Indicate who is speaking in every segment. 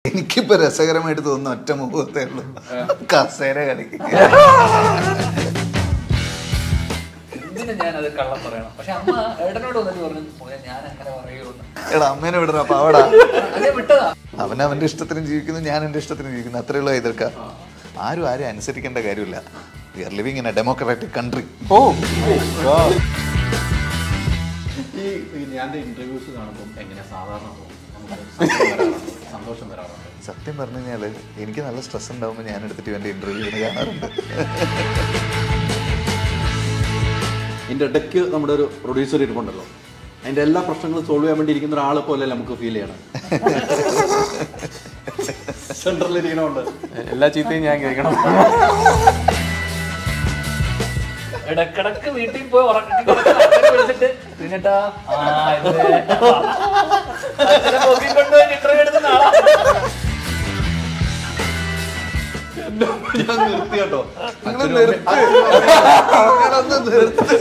Speaker 1: എനിക്കിപ്പോ രസകരമായിട്ട് തോന്നുന്ന ഒറ്റ മുഖത്തേ ഉള്ളൂ കസേര കളി
Speaker 2: എന്തിനു ഞാൻ അത് കള്ളം പറയണം പക്ഷെ അമ്മ ഏട്ടനോട് വന്നിട്ട് പറഞ്ഞു "മോനെ, ഞാൻ അങ്ങനെ പറയുള്ളൂ
Speaker 1: എടാ അമ്മേനെ വിടറ പാവടാ
Speaker 2: അതെ വിട്ടതാ
Speaker 1: അവൻ അവന്റെ ഇഷ്ടത്തിന് ജീവിക്കുന്നു ഞാൻ എന്റെ ഇഷ്ടത്തിന് ജീവിക്കുന്നു അത്രേ ഉള്ളൂ എതിർക്ക ആരും ആരും അനുസരിക്കേണ്ട കാര്യമില്ല we are living in a democratic country
Speaker 3: ഓ
Speaker 4: ഈ ഈ ഞാൻ ഇന്റർവ്യൂസ് കാണുമ്പോൾ എങ്ങനെ സാധാരണ തോന്നും നമുക്ക് സന്തോഷം വരാറുണ്ട്. സന്തോഷം വരാറുണ്ട്
Speaker 1: സത്യം പറഞ്ഞു കഴിഞ്ഞാല് എനിക്ക് നല്ല സ്ട്രെസ് ഉണ്ടാവുമ്പോൾ ഞാൻ എടുത്തിട്ട് ഇവന്റെ ഇന്റർവ്യൂ കാണാറുണ്ട്
Speaker 4: ഇതിന്റെ ഇടയ്ക്ക് നമ്മുടെ ഒരു പ്രൊഡ്യൂസർ ഇരിപ്പുണ്ടല്ലോ അതിന്റെ എല്ലാ പ്രശ്നങ്ങളും സോൾവ് ചെയ്യാൻ വേണ്ടി ഇരിക്കുന്ന ഒരാളെ പോലെ നമുക്ക് ഫീൽ ചെയ്യണം സെൻട്രലിൽ ഇരിക്കണോണ്ട്
Speaker 3: എല്ലാ ചീത്തയും ഞാൻ കേൾക്കണം
Speaker 2: ഇടക്കിടക്ക് വീട്ടിൽ പോയി ഉറക്കി കിടക്കുന്ന വിളിച്ചിട്ട് പിന്നിട്ടാ ആ ഇത് അച്ഛനെ പൊക്കിക്കൊണ്ടുപോയി ഇന്റർവ്യൂ എടുക്കുന്ന ആളാ
Speaker 4: ഞാൻ നിർത്തി കേട്ടോ
Speaker 1: നിങ്ങള് നിർത്ത്. നിങ്ങളൊന്ന് നിർത്ത്.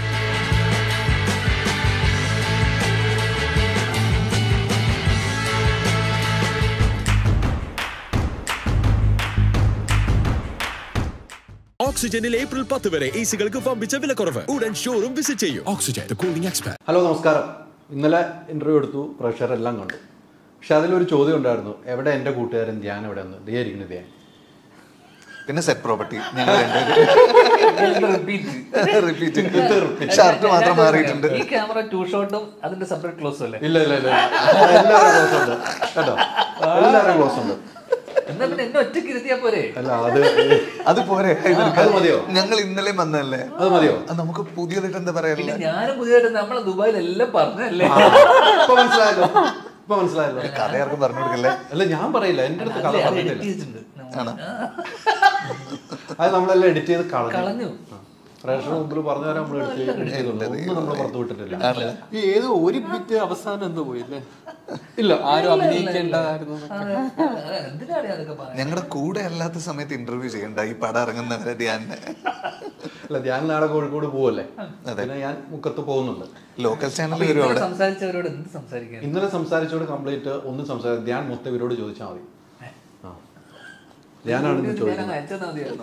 Speaker 5: ഓക്സിജനിൽ ഏപ്രിൽ പത്ത് വരെ എ സികൾക്ക് വമ്പിച്ച വിലക്കുറവ് ഉടൻ ഷോറൂം വിസിറ്റ് ചെയ്യൂ Oxygen the cooling expert
Speaker 4: hello നമസ്കാരം ഇന്നലെ ഇന്റർവ്യൂ എടുത്തു പ്രഷറെല്ലാം കണ്ടു പക്ഷെ അതിലൊരു ചോദ്യം ഉണ്ടായിരുന്നു എവിടെ എൻ്റെ കൂട്ടുകാരൻ ധ്യാൻ എവിടെ നിന്ന് ദേ ഇരിക്കുന്നു ധ്യാൻ
Speaker 1: പിന്നെ സെറ്റ് പ്രോപ്പർട്ടി ഞങ്ങൾ രണ്ടുപേരും റിപ്പീറ്റ് ഷർട്ട് മാത്രം മാറിയിട്ടുണ്ട്
Speaker 2: ഈ ക്യാമറ ടൂ ഷോട്ടും അതിന്റെ സെപ്പറേറ്റ് ക്ലോസും അല്ലേ
Speaker 4: ഇല്ല ഇല്ല ഇല്ല എല്ലാവരും ക്ലോസ് ഉണ്ട് കേട്ടോ എല്ലാവരും ക്ലോസ് ഉണ്ട്
Speaker 2: എന്നാ പിന്നെ എന്നെ ഒറ്റയ്ക്ക് ഇരുത്തിയാ പോരെ
Speaker 4: അല്ല അത്
Speaker 1: അത് പോരെ
Speaker 4: അത് മതിയോ?
Speaker 1: ഞങ്ങൾ ഇന്നലെ വന്നതല്ലേ
Speaker 4: അത് മതിയോ
Speaker 1: അത് നമുക്ക് പുതിയതായിട്ട് എന്താ
Speaker 2: പിന്നെ
Speaker 1: പറയാറില്ല
Speaker 2: ഞാനും പുതിയതായിട്ട് നമ്മളെ ദുബായിൽ എല്ലാം പറഞ്ഞല്ലേ
Speaker 4: ഇപ്പൊ മനസ്സിലായല്ലോ ഇപ്പൊ മനസ്സിലായല്ലോ
Speaker 1: കഥ ആർക്കും പറഞ്ഞു കൊടുക്കല്ലേ
Speaker 4: അല്ല ഞാൻ പറയില്ല എന്റെ അടുത്ത് കഥ
Speaker 2: അല്ലേ, അത്
Speaker 4: പറഞ്ഞിട്ടില്ല
Speaker 2: edit ചെയ്തിട്ടുണ്ട് നമ്മൾ.
Speaker 4: അത് നമ്മളെല്ലാം എഡിറ്റ് ചെയ്ത് കളഞ്ഞു
Speaker 2: കളഞ്ഞു
Speaker 4: പ്രേക്ഷകർ മുമ്പിൽ പറഞ്ഞു തരാൻ നമ്മൾ എഡിറ്റ് ചെയ്തുള്ളൂ ഒന്നും നമ്മൾ പുറത്തു വിട്ടിട്ടില്ല
Speaker 3: ഈ ഏതോ ഒരു ബിറ്റ് അവസാനം എന്തോ പോയില്ലേ
Speaker 4: ഇല്ല
Speaker 3: ആരും അഭിനയിക്കേണ്ടതായിരുന്നു
Speaker 2: അതെ. അതെ, എന്തിനാണ് അതൊക്കെ പറയുന്നത്
Speaker 1: ഞങ്ങളുടെ കൂടെ അല്ലാത്ത സമയത്ത് ഇന്റർവ്യൂ ചെയ്യണ്ട ഈ പടം ഇറങ്ങുന്നവരെ ധ്യാനെ
Speaker 4: അല്ല ഞാൻ നാളെ കോഴിക്കോട് പോവല്ലേ പിന്നെ ഞാൻ മുക്കത്ത് പോകുന്നുണ്ട്
Speaker 1: ലോക്കൽ
Speaker 2: അപ്പൊ
Speaker 1: ചാനലിൽ വരും
Speaker 2: ഇന്നലെ
Speaker 1: അവിടെ
Speaker 2: സംസാരിച്ചവരോട് എന്ത് സംസാരിക്കാൻ
Speaker 4: ഇന്നലെ സംസാരിച്ചോട് കംപ്ലീറ്റ് ഒന്ന് സംസാരിച്ചു ധ്യാൻ മൊത്തം ഇവരോട് ചോദിച്ചാൽ മതി ആ ധ്യാനാണ് ഇന്ന്
Speaker 2: ഞാൻ
Speaker 4: ചോദിക്കുന്നത്
Speaker 2: അങ്ങ് അയച്ചാൽ മതിയായിരുന്നു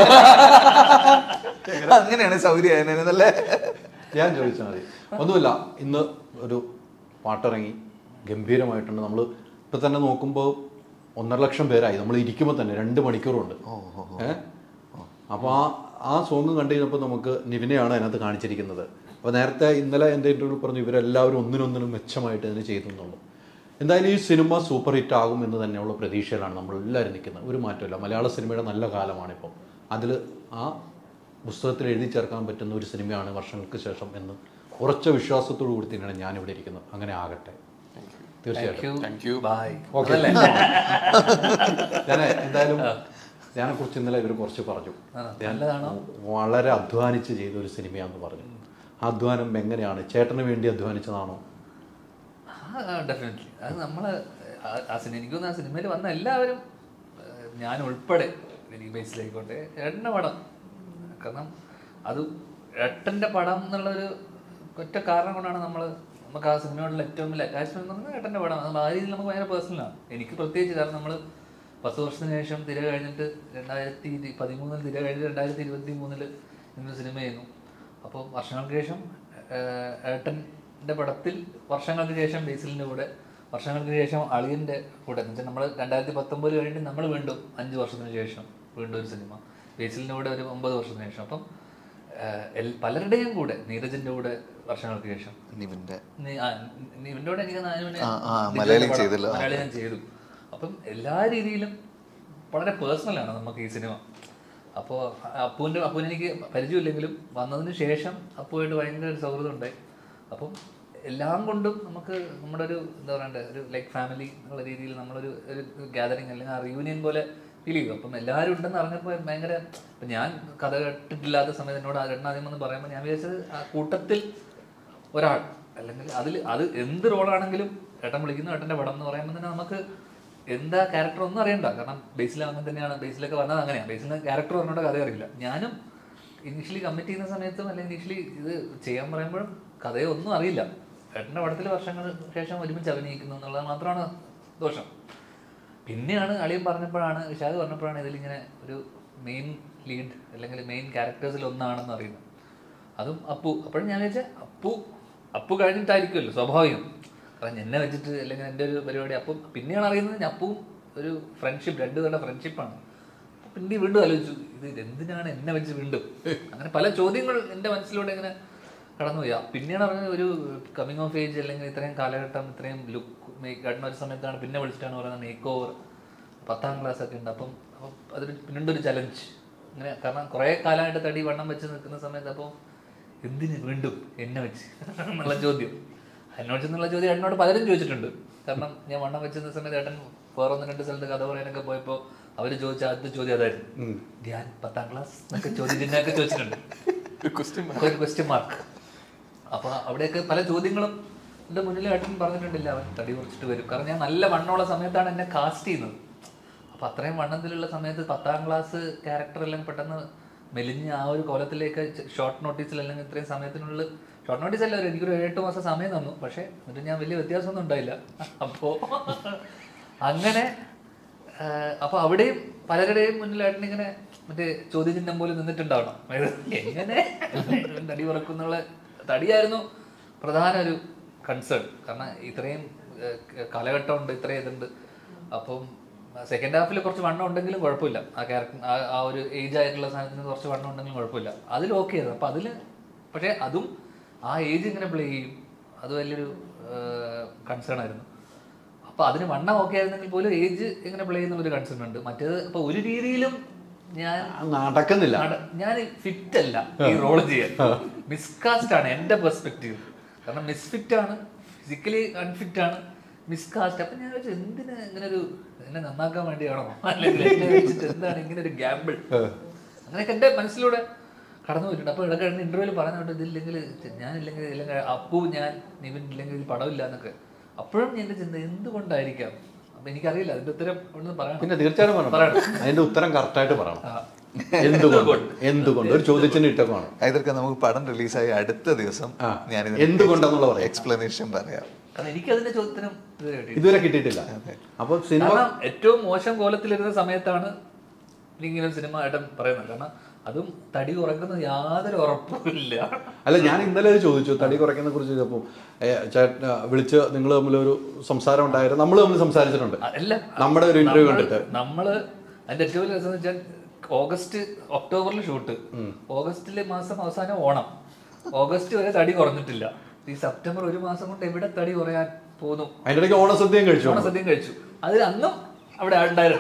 Speaker 1: അങ്ങനെയാണ് സൗകര്യം അല്ലേ
Speaker 4: ഞാൻ ചോദിച്ചാൽ മതി ഒന്നുമില്ല ഇന്ന് ഒരു പാട്ടിറങ്ങി ഗംഭീരമായിട്ടുണ്ട് നമ്മൾ ഇപ്പൊ തന്നെ നോക്കുമ്പോൾ ഒന്നര ലക്ഷം പേരായി നമ്മൾ ഇരിക്കുമ്പോൾ തന്നെ രണ്ട് മണിക്കൂറുണ്ട് ഏ അപ്പോൾ ആ ആ സോങ് കണ്ടു കഴിഞ്ഞപ്പോൾ നമുക്ക് നിവിനെയാണ് അതിനകത്ത് കാണിച്ചിരിക്കുന്നത് അപ്പോൾ നേരത്തെ ഇന്നലെ എൻ്റെ ഇൻ്റർവ്യൂ പറഞ്ഞു ഇവരെല്ലാവരും ഒന്നിനൊന്നിനും മെച്ചമായിട്ട് ഇതിന് ചെയ്തു എന്നുള്ളൂ എന്തായാലും ഈ സിനിമ സൂപ്പർ ഹിറ്റ് ആകും എന്ന് തന്നെയുള്ള പ്രതീക്ഷയിലാണ് നമ്മളെല്ലാവരും നിൽക്കുന്നത് ഒരു മാറ്റമില്ല മലയാള സിനിമയുടെ നല്ല കാലമാണിപ്പോൾ അതിൽ ആ പുസ്തകത്തിൽ എഴുതി ചേർക്കാൻ പറ്റുന്ന ഒരു സിനിമയാണ് വർഷങ്ങൾക്ക് ശേഷം എന്ന് ഉറച്ച വിശ്വാസത്തോടു കൂടി തന്നെയാണ് ഞാനിവിടെ ഇരിക്കുന്നത് അങ്ങനെ ആകട്ടെ തീർച്ചയായിട്ടും
Speaker 3: Thank you.
Speaker 2: ബൈ
Speaker 4: ഓക്കെ ഞാൻ എന്തായാലും ഞാനെ കുറിച്ച് ഇന്നലെ ഇവർ കുറച്ച് പറഞ്ഞു ഞാൻ
Speaker 2: നല്ലതാണോ?
Speaker 4: വളരെ അധ്വാനിച്ച് ചെയ്ത ഒരു സിനിമയാണെന്ന് പറഞ്ഞു ആ അധ്വാനം എങ്ങനെയാണ് ചേട്ടന് വേണ്ടി അധ്വാനിച്ചതാണോ
Speaker 2: ഡെഫിനറ്റ്ലി അത് നമ്മള് ആ- ആ സിനിമ എനിക്ക് തോന്നുന്നു ആ സിനിമയിൽ വന്ന എല്ലാവരും ഏഹ്, ഞാൻ ഉൾപ്പെടെ എനിക്ക് ബേസിലായിക്കോട്ടെ ഏട്ടൻ്റെ പടം കാരണം അത് ഏട്ടൻ്റെ പടം എന്നുള്ളൊരു ഒറ്റ കാരണം കൊണ്ടാണ് നമ്മൾ നമുക്ക് ആ സിനിമയോടുള്ള ഏറ്റവും വലിയ അറ്റാച്ച്മെന്റ് എന്ന് പറഞ്ഞാൽ ഏട്ടൻ്റെ പടം അത് ആ രീതിയിൽ നമുക്ക് ഭയങ്കര പേഴ്സണലാണ് എനിക്ക് പ്രത്യേകിച്ച് കാരണം നമ്മൾ പത്ത് വർഷത്തിന് ശേഷം തിര കഴിഞ്ഞിട്ട് രണ്ടായിരത്തി ഇരു- പതിമൂന്നിൽ തിര കഴിഞ്ഞിട്ട് രണ്ടായിരത്തി ഇരുപത്തി മൂന്നില് ഇന്നൊരു സിനിമ ചെയ്യുന്നു അപ്പോൾ വർഷങ്ങൾക്ക് ശേഷം ഏഹ്, ഏട്ടൻ്റെ പടത്തിൽ വർഷങ്ങൾക്ക് ശേഷം ബേസിലിൻ്റെ കൂടെ വർഷങ്ങൾക്ക് ശേഷം അളിയൻ്റെ കൂടെ എന്ന് വെച്ചാൽ നമ്മൾ രണ്ടായിരത്തി പത്തൊമ്പത് കഴിഞ്ഞിട്ട് നമ്മൾ വീണ്ടും അഞ്ച് വർഷത്തിന് ശേഷം വീണ്ടും ഒരു സിനിമ ബേസിലിൻ്റെ കൂടെ ഒരു ഒമ്പത് വർഷത്തിന് ശേഷം അപ്പം ഏഹ്, എൽ- പലരുടെയും കൂടെ നീരജിൻ്റെ കൂടെ വർഷങ്ങൾക്ക് ശേഷം
Speaker 1: നിവിന്റെ
Speaker 2: നീ- ആ, നീ- ഇവന്റെ കൂടെ എനിക്ക് നാലുമണി
Speaker 1: ആ, ആ,
Speaker 2: ഡിജിറ്റൽ
Speaker 1: മലയാളി
Speaker 2: പടം-
Speaker 1: ചെയ്തല്ലോ.
Speaker 2: മലയാളി ഞാൻ ചെയ്തു അപ്പം എല്ലാ രീതിയിലും വളരെ പേഴ്സണലാണ് നമുക്ക് ഈ സിനിമ അപ്പോൾ അപ്പുവിൻ്റെ അപ്പുവിന് എനിക്ക് പരിചയമില്ലെങ്കിലും വന്നതിന് ശേഷം അപ്പുമായിട്ട് ഭയങ്കര ഒരു സൗഹൃദം ഉണ്ടായി അപ്പം എല്ലാം കൊണ്ടും നമുക്ക് നമ്മുടെ ഒരു എന്താ പറയണ്ടേ ഒരു ലൈക്ക് ഫാമിലി എന്നുള്ള രീതിയിൽ നമ്മളൊരു ഒരു ഗ്യാതറിങ് അല്ലെങ്കിൽ ആ റിയൂണിയൻ പോലെ ഫീൽ ചെയ്തു അപ്പം എല്ലാവരും ഉണ്ടെന്ന് അറിഞ്ഞപ്പോൾ ഭയങ്കര ഇപ്പം ഞാൻ കഥ കേട്ടിട്ടില്ലാത്ത സമയത്ത് എന്നോട് ആ ആദ്യം വന്ന് പറയുമ്പോൾ ഞാൻ വിചാരിച്ചത് ആ കൂട്ടത്തിൽ ഒരാൾ അല്ലെങ്കിൽ അതിൽ അത് എന്ത് റോളാണെങ്കിലും ഏട്ടൻ വിളിക്കുന്നു ഏട്ടൻ്റെ പടം എന്ന് പറയുമ്പോൾ തന്നെ നമുക്ക് എന്താ ക്യാരക്ടർ ഒന്നും അറിയണ്ട കാരണം ബേസിൽ അങ്ങനെ തന്നെയാണ് ബേസിലൊക്കെ വന്നത് അങ്ങനെയാണ് ബേസിൽ ക്യാരക്ടർ പറഞ്ഞോണ്ട് കഥ അറിയില്ല ഞാനും ഇനിഷ്യലി കമ്മിറ്റ് ചെയ്യുന്ന സമയത്തും അല്ലെങ്കിൽ ഇനിഷ്യലി ഇത് ചെയ്യാൻ പറയുമ്പോഴും കഥയോ ഒന്നും അറിയില്ല ഏട്ടൻ്റെ പടത്തിൽ വർഷങ്ങൾക്ക് ശേഷം ഒരുമിച്ച് അഭിനയിക്കുന്നു എന്നുള്ളത് മാത്രമാണ് ദോഷം പിന്നെയാണ് അളിയൻ പറഞ്ഞപ്പോഴാണ് വിശാഖ് പറഞ്ഞപ്പോഴാണ് ഇതിലിങ്ങനെ ഒരു മെയിൻ ലീഡ് അല്ലെങ്കിൽ മെയിൻ ക്യാരക്ടേഴ്സിൽ ഒന്നാണെന്ന് അറിയുന്നത് അതും അപ്പു അപ്പോഴും ഞാൻ വിചാരിച്ച അപ്പു അപ്പു കഴിഞ്ഞിട്ടായിരിക്കുമല്ലോ സ്വാഭാവികം കാരണം എന്നെ വെച്ചിട്ട് അല്ലെങ്കിൽ എൻ്റെ ഒരു പരിപാടി അപ്പം പിന്നെയാണ് അറിയുന്നത് ഞാൻ അപ്പുവും ഒരു ഫ്രണ്ട്ഷിപ്പ് രണ്ട് പേരുടെ ഫ്രണ്ട്ഷിപ്പാണ് അപ്പൊ പിന്നെ വീണ്ടും ആലോചിച്ചു ഇത് എന്തിനാണ് എന്നെ വെച്ച് വീണ്ടും അങ്ങനെ പല ചോദ്യങ്ങൾ എൻ്റെ മനസ്സിലൂടെ ഇങ്ങനെ കടന്നുപോയി ആ, പിന്നെയാണ് പറഞ്ഞത് ഒരു കമ്മിങ് ഓഫ് ഏജ് അല്ലെങ്കിൽ ഇത്രയും കാലഘട്ടം ഇത്രയും ലുക്ക് മേക്ക് കടന്ന ഒരു സമയത്താണ് പിന്നെ വിളിച്ചിട്ടാണ് പറയുന്നത് മേക്ക് ഓവർ പത്താം ക്ലാസ് ഒക്കെ ഉണ്ട് അപ്പം അപ്പം അതൊരു പിന്നീട് ഒരു ചലഞ്ച് അങ്ങനെ കാരണം കുറേ കാലമായിട്ട് തടി വണ്ണം വെച്ച് നിൽക്കുന്ന സമയത്ത് അപ്പോൾ എന്തിന് വീണ്ടും എന്നെ വെച്ച് എന്നുള്ള ചോദ്യം എന്നോട് എന്നുള്ള ചോദ്യം ഏട്ടനോട് പലരും ചോദിച്ചിട്ടുണ്ട് കാരണം ഞാൻ വണ്ണം വെച്ചിരുന്ന സമയത്ത് ഏട്ടൻ വേറെ ഒന്ന് രണ്ട് സ്ഥലത്ത് കഥ പറയാനൊക്കെ പോയപ്പോൾ അവർ ചോദിച്ച ആദ്യത്തെ ചോദ്യം അതായിരുന്നു ഞാൻ പത്താം ക്ലാസ് എന്നൊക്കെ ചോദ്യം ചിഹ്നമൊക്കെ ചോദിച്ചിട്ടുണ്ട് ഒരു ക്വസ്റ്റ്യൻ മാർക്ക് അപ്പൊ അവിടെയൊക്കെ പല ചോദ്യങ്ങളും എൻ്റെ മുന്നിൽ ഏട്ടൻ പറഞ്ഞിട്ടുണ്ടില്ല അവൻ തടി കുറച്ചിട്ട് വരും കാരണം ഞാൻ നല്ല വണ്ണമുള്ള സമയത്താണ് എന്നെ കാസ്റ്റ് ചെയ്യുന്നത് അപ്പൊ അത്രയും വണ്ണത്തിലുള്ള സമയത്ത് പത്താം ക്ലാസ് ക്യാരക്ടർ എല്ലാം പെട്ടെന്ന് മെലിഞ്ഞ് ആ ഒരു കോലത്തിലേക്ക് ഷോർട്ട് നോട്ടീസിൽ അല്ലെങ്കിൽ ഇത്രയും സമയത്തിനുള്ളിൽ ഷോർട്ട് നോട്ടീസ് അല്ല ഒരു എനിക്കൊരു ഏഴെട്ട് മാസം സമയം തന്നു പക്ഷേ എന്നിട്ട് ഞാൻ വലിയ വ്യത്യാസമൊന്നും ഉണ്ടായില്ല അപ്പോൾ അങ്ങനെ ആഹ് അപ്പൊ അവിടെയും പലരുടെയും മുന്നിലായിട്ട് ഇങ്ങനെ മറ്റേ ചോദ്യചിഹ്നം പോലെ നിന്നിട്ടുണ്ടാവണം അതായത് എങ്ങനെ ഇവൻ തടി കുറക്കുന്നുള്ള തടിയായിരുന്നു പ്രധാന ഒരു കൺസേൺ കാരണം ഇത്രയും ആഹ് കാലഘട്ടമുണ്ട് ഇത്രയും ഇതുണ്ട് അപ്പം സെക്കൻഡ് ഹാഫിൽ കുറച്ച് വണ്ണം ഉണ്ടെങ്കിലും കുഴപ്പമില്ല ആ ക്യാരക്ടർ ആ ഒരു ഏജ് ആയിട്ടുള്ള സാധനത്തിന് കുറച്ച് വണ്ണം ഉണ്ടെങ്കിലും കുഴപ്പമില്ല അതിൽ ഓക്കെ ആയിരുന്നു അപ്പം അതിൽ പക്ഷേ അതും ആ ഏജ് ഇങ്ങനെ പ്ലേ ചെയ്യും അത് വലിയൊരു കൺസേൺ ആയിരുന്നു അപ്പൊ അതിന് വണ്ണം ഓക്കെ ആയിരുന്നെങ്കിൽ പോലും ഏജ് എങ്ങനെ പ്ലേ ചെയ്യുന്ന ഒരു കൺസേൺ ഉണ്ട് മറ്റേത് അപ്പൊ ഒരു രീതിയിലും ഞാൻ
Speaker 4: നടക്കുന്നില്ല
Speaker 2: നട- ഞാൻ ഫിറ്റ് അല്ല ഈ റോൾ ചെയ്യാൻ മിസ്കാസ്റ്റ് ആണ് എന്റെ പെർസ്പെക്റ്റീവ് കാരണം മിസ്ഫിറ്റ് ആണ് ഫിസിക്കലി അൺഫിറ്റ് ആണ് മിസ്കാസ്റ്റ് അപ്പൊ ഞാൻ വെച്ചാൽ എന്തിനാ ഇങ്ങനെ ഒരു എന്നെ നന്നാക്കാൻ വേണ്ടിയാണോ അല്ലെങ്കിൽ എന്നെ വെച്ചിട്ട് എന്താണ് ഇങ്ങനെ ഒരു ഗ്യാമ്പിൾ അങ്ങനെയൊക്കെ എന്റെ മനസ്സിലൂടെ കടന്നു പോയിട്ടുണ്ട് അപ്പൊ ഇടയ്ക്ക് ഇന്റർവ്യൂവിൽ പറഞ്ഞോട്ട് ഇതില്ലെങ്കിൽ ഞാനില്ലെങ്കിൽ ഇല്ലെങ്കിൽ അപ്പു ഞാൻ നിവിൻ ഇല്ലെങ്കിൽ ഇതിൽ പടമില്ല എന്നൊക്കെ അപ്പോഴും എന്റെ ചിന്ത എന്തുകൊണ്ടായിരിക്കാം അപ്പൊ എനിക്കറിയില്ല അതിന്റെ ഉത്തരം ഒന്ന് പറയണം
Speaker 4: പിന്നെ തീർച്ചയായിട്ടും പറയണം
Speaker 2: പറയണം.
Speaker 4: അതിന്റെ ഉത്തരം കറക്റ്റായിട്ട് പറയണം
Speaker 2: ആ.
Speaker 4: എന്തുകൊണ്ട് എന്തുകൊണ്ട് ഒരു ചോദ്യത്തിന് ഇട്ടമാണ്
Speaker 1: ഇതൊക്കെ നമുക്ക് പടം റിലീസായി അടുത്ത ദിവസം
Speaker 4: ആ.
Speaker 1: ഞാൻ
Speaker 4: എന്തുകൊണ്ടെന്നുള്ള പറയാം.
Speaker 1: എക്സ്പ്ലനേഷൻ പറയാം
Speaker 2: കാരണം എനിക്ക് അതിന്റെ ചോദ്യത്തിനും ഇത് കിട്ടിയില്ല.
Speaker 4: ഇതുവരെ കിട്ടിയിട്ടില്ല അപ്പൊ സിനിമ
Speaker 2: കാരണം ഏറ്റവും മോശം കോലത്തിലിരുന്ന സമയത്താണ് ഇങ്ങനെ സിനിമ ഏട്ടൻ പറയുന്നത് കാരണം അതും തടി കുറക്കുന്നത് യാതൊരു ഉറപ്പുമില്ല
Speaker 4: അല്ല ഞാൻ ഇന്നലെ അത് ചോദിച്ചു തടി കുറയ്ക്കുന്നതിനെ കുറിച്ച് ചോദിച്ചപ്പോൾ ചേട്ടൻ വിളിച്ച് നിങ്ങൾ തമ്മിൽ ഒരു സംസാരം ഉണ്ടായിരുന്നു നമ്മൾ തമ്മിൽ സംസാരിച്ചിട്ടുണ്ട്
Speaker 2: അല്ല
Speaker 4: നമ്മുടെ ഒരു ഇന്റർവ്യൂ
Speaker 2: നമ്മള്
Speaker 4: കണ്ടിട്ട്
Speaker 2: നമ്മള് അതിന്റെ ഏറ്റവും വലിയ രസം എന്ന് വെച്ചാൽ ഓഗസ്റ്റ് ഒക്ടോബറിൽ ഷൂട്ട് ഓഗസ്റ്റിലെ മാസം അവസാനം ഓണം ഓഗസ്റ്റ് വരെ തടി കുറഞ്ഞിട്ടില്ല ഈ സെപ്റ്റംബർ ഒരു മാസം കൊണ്ട് എവിടെ തടി കുറയാൻ പോന്നു
Speaker 4: അതിന്റെ ഇടയ്ക്ക് ഓണസദ്യയും കഴിച്ചു
Speaker 2: ഓണസദ്യം കഴിച്ചു അതിൽ അന്നും അവിടെ ഉണ്ടായിരുന്നു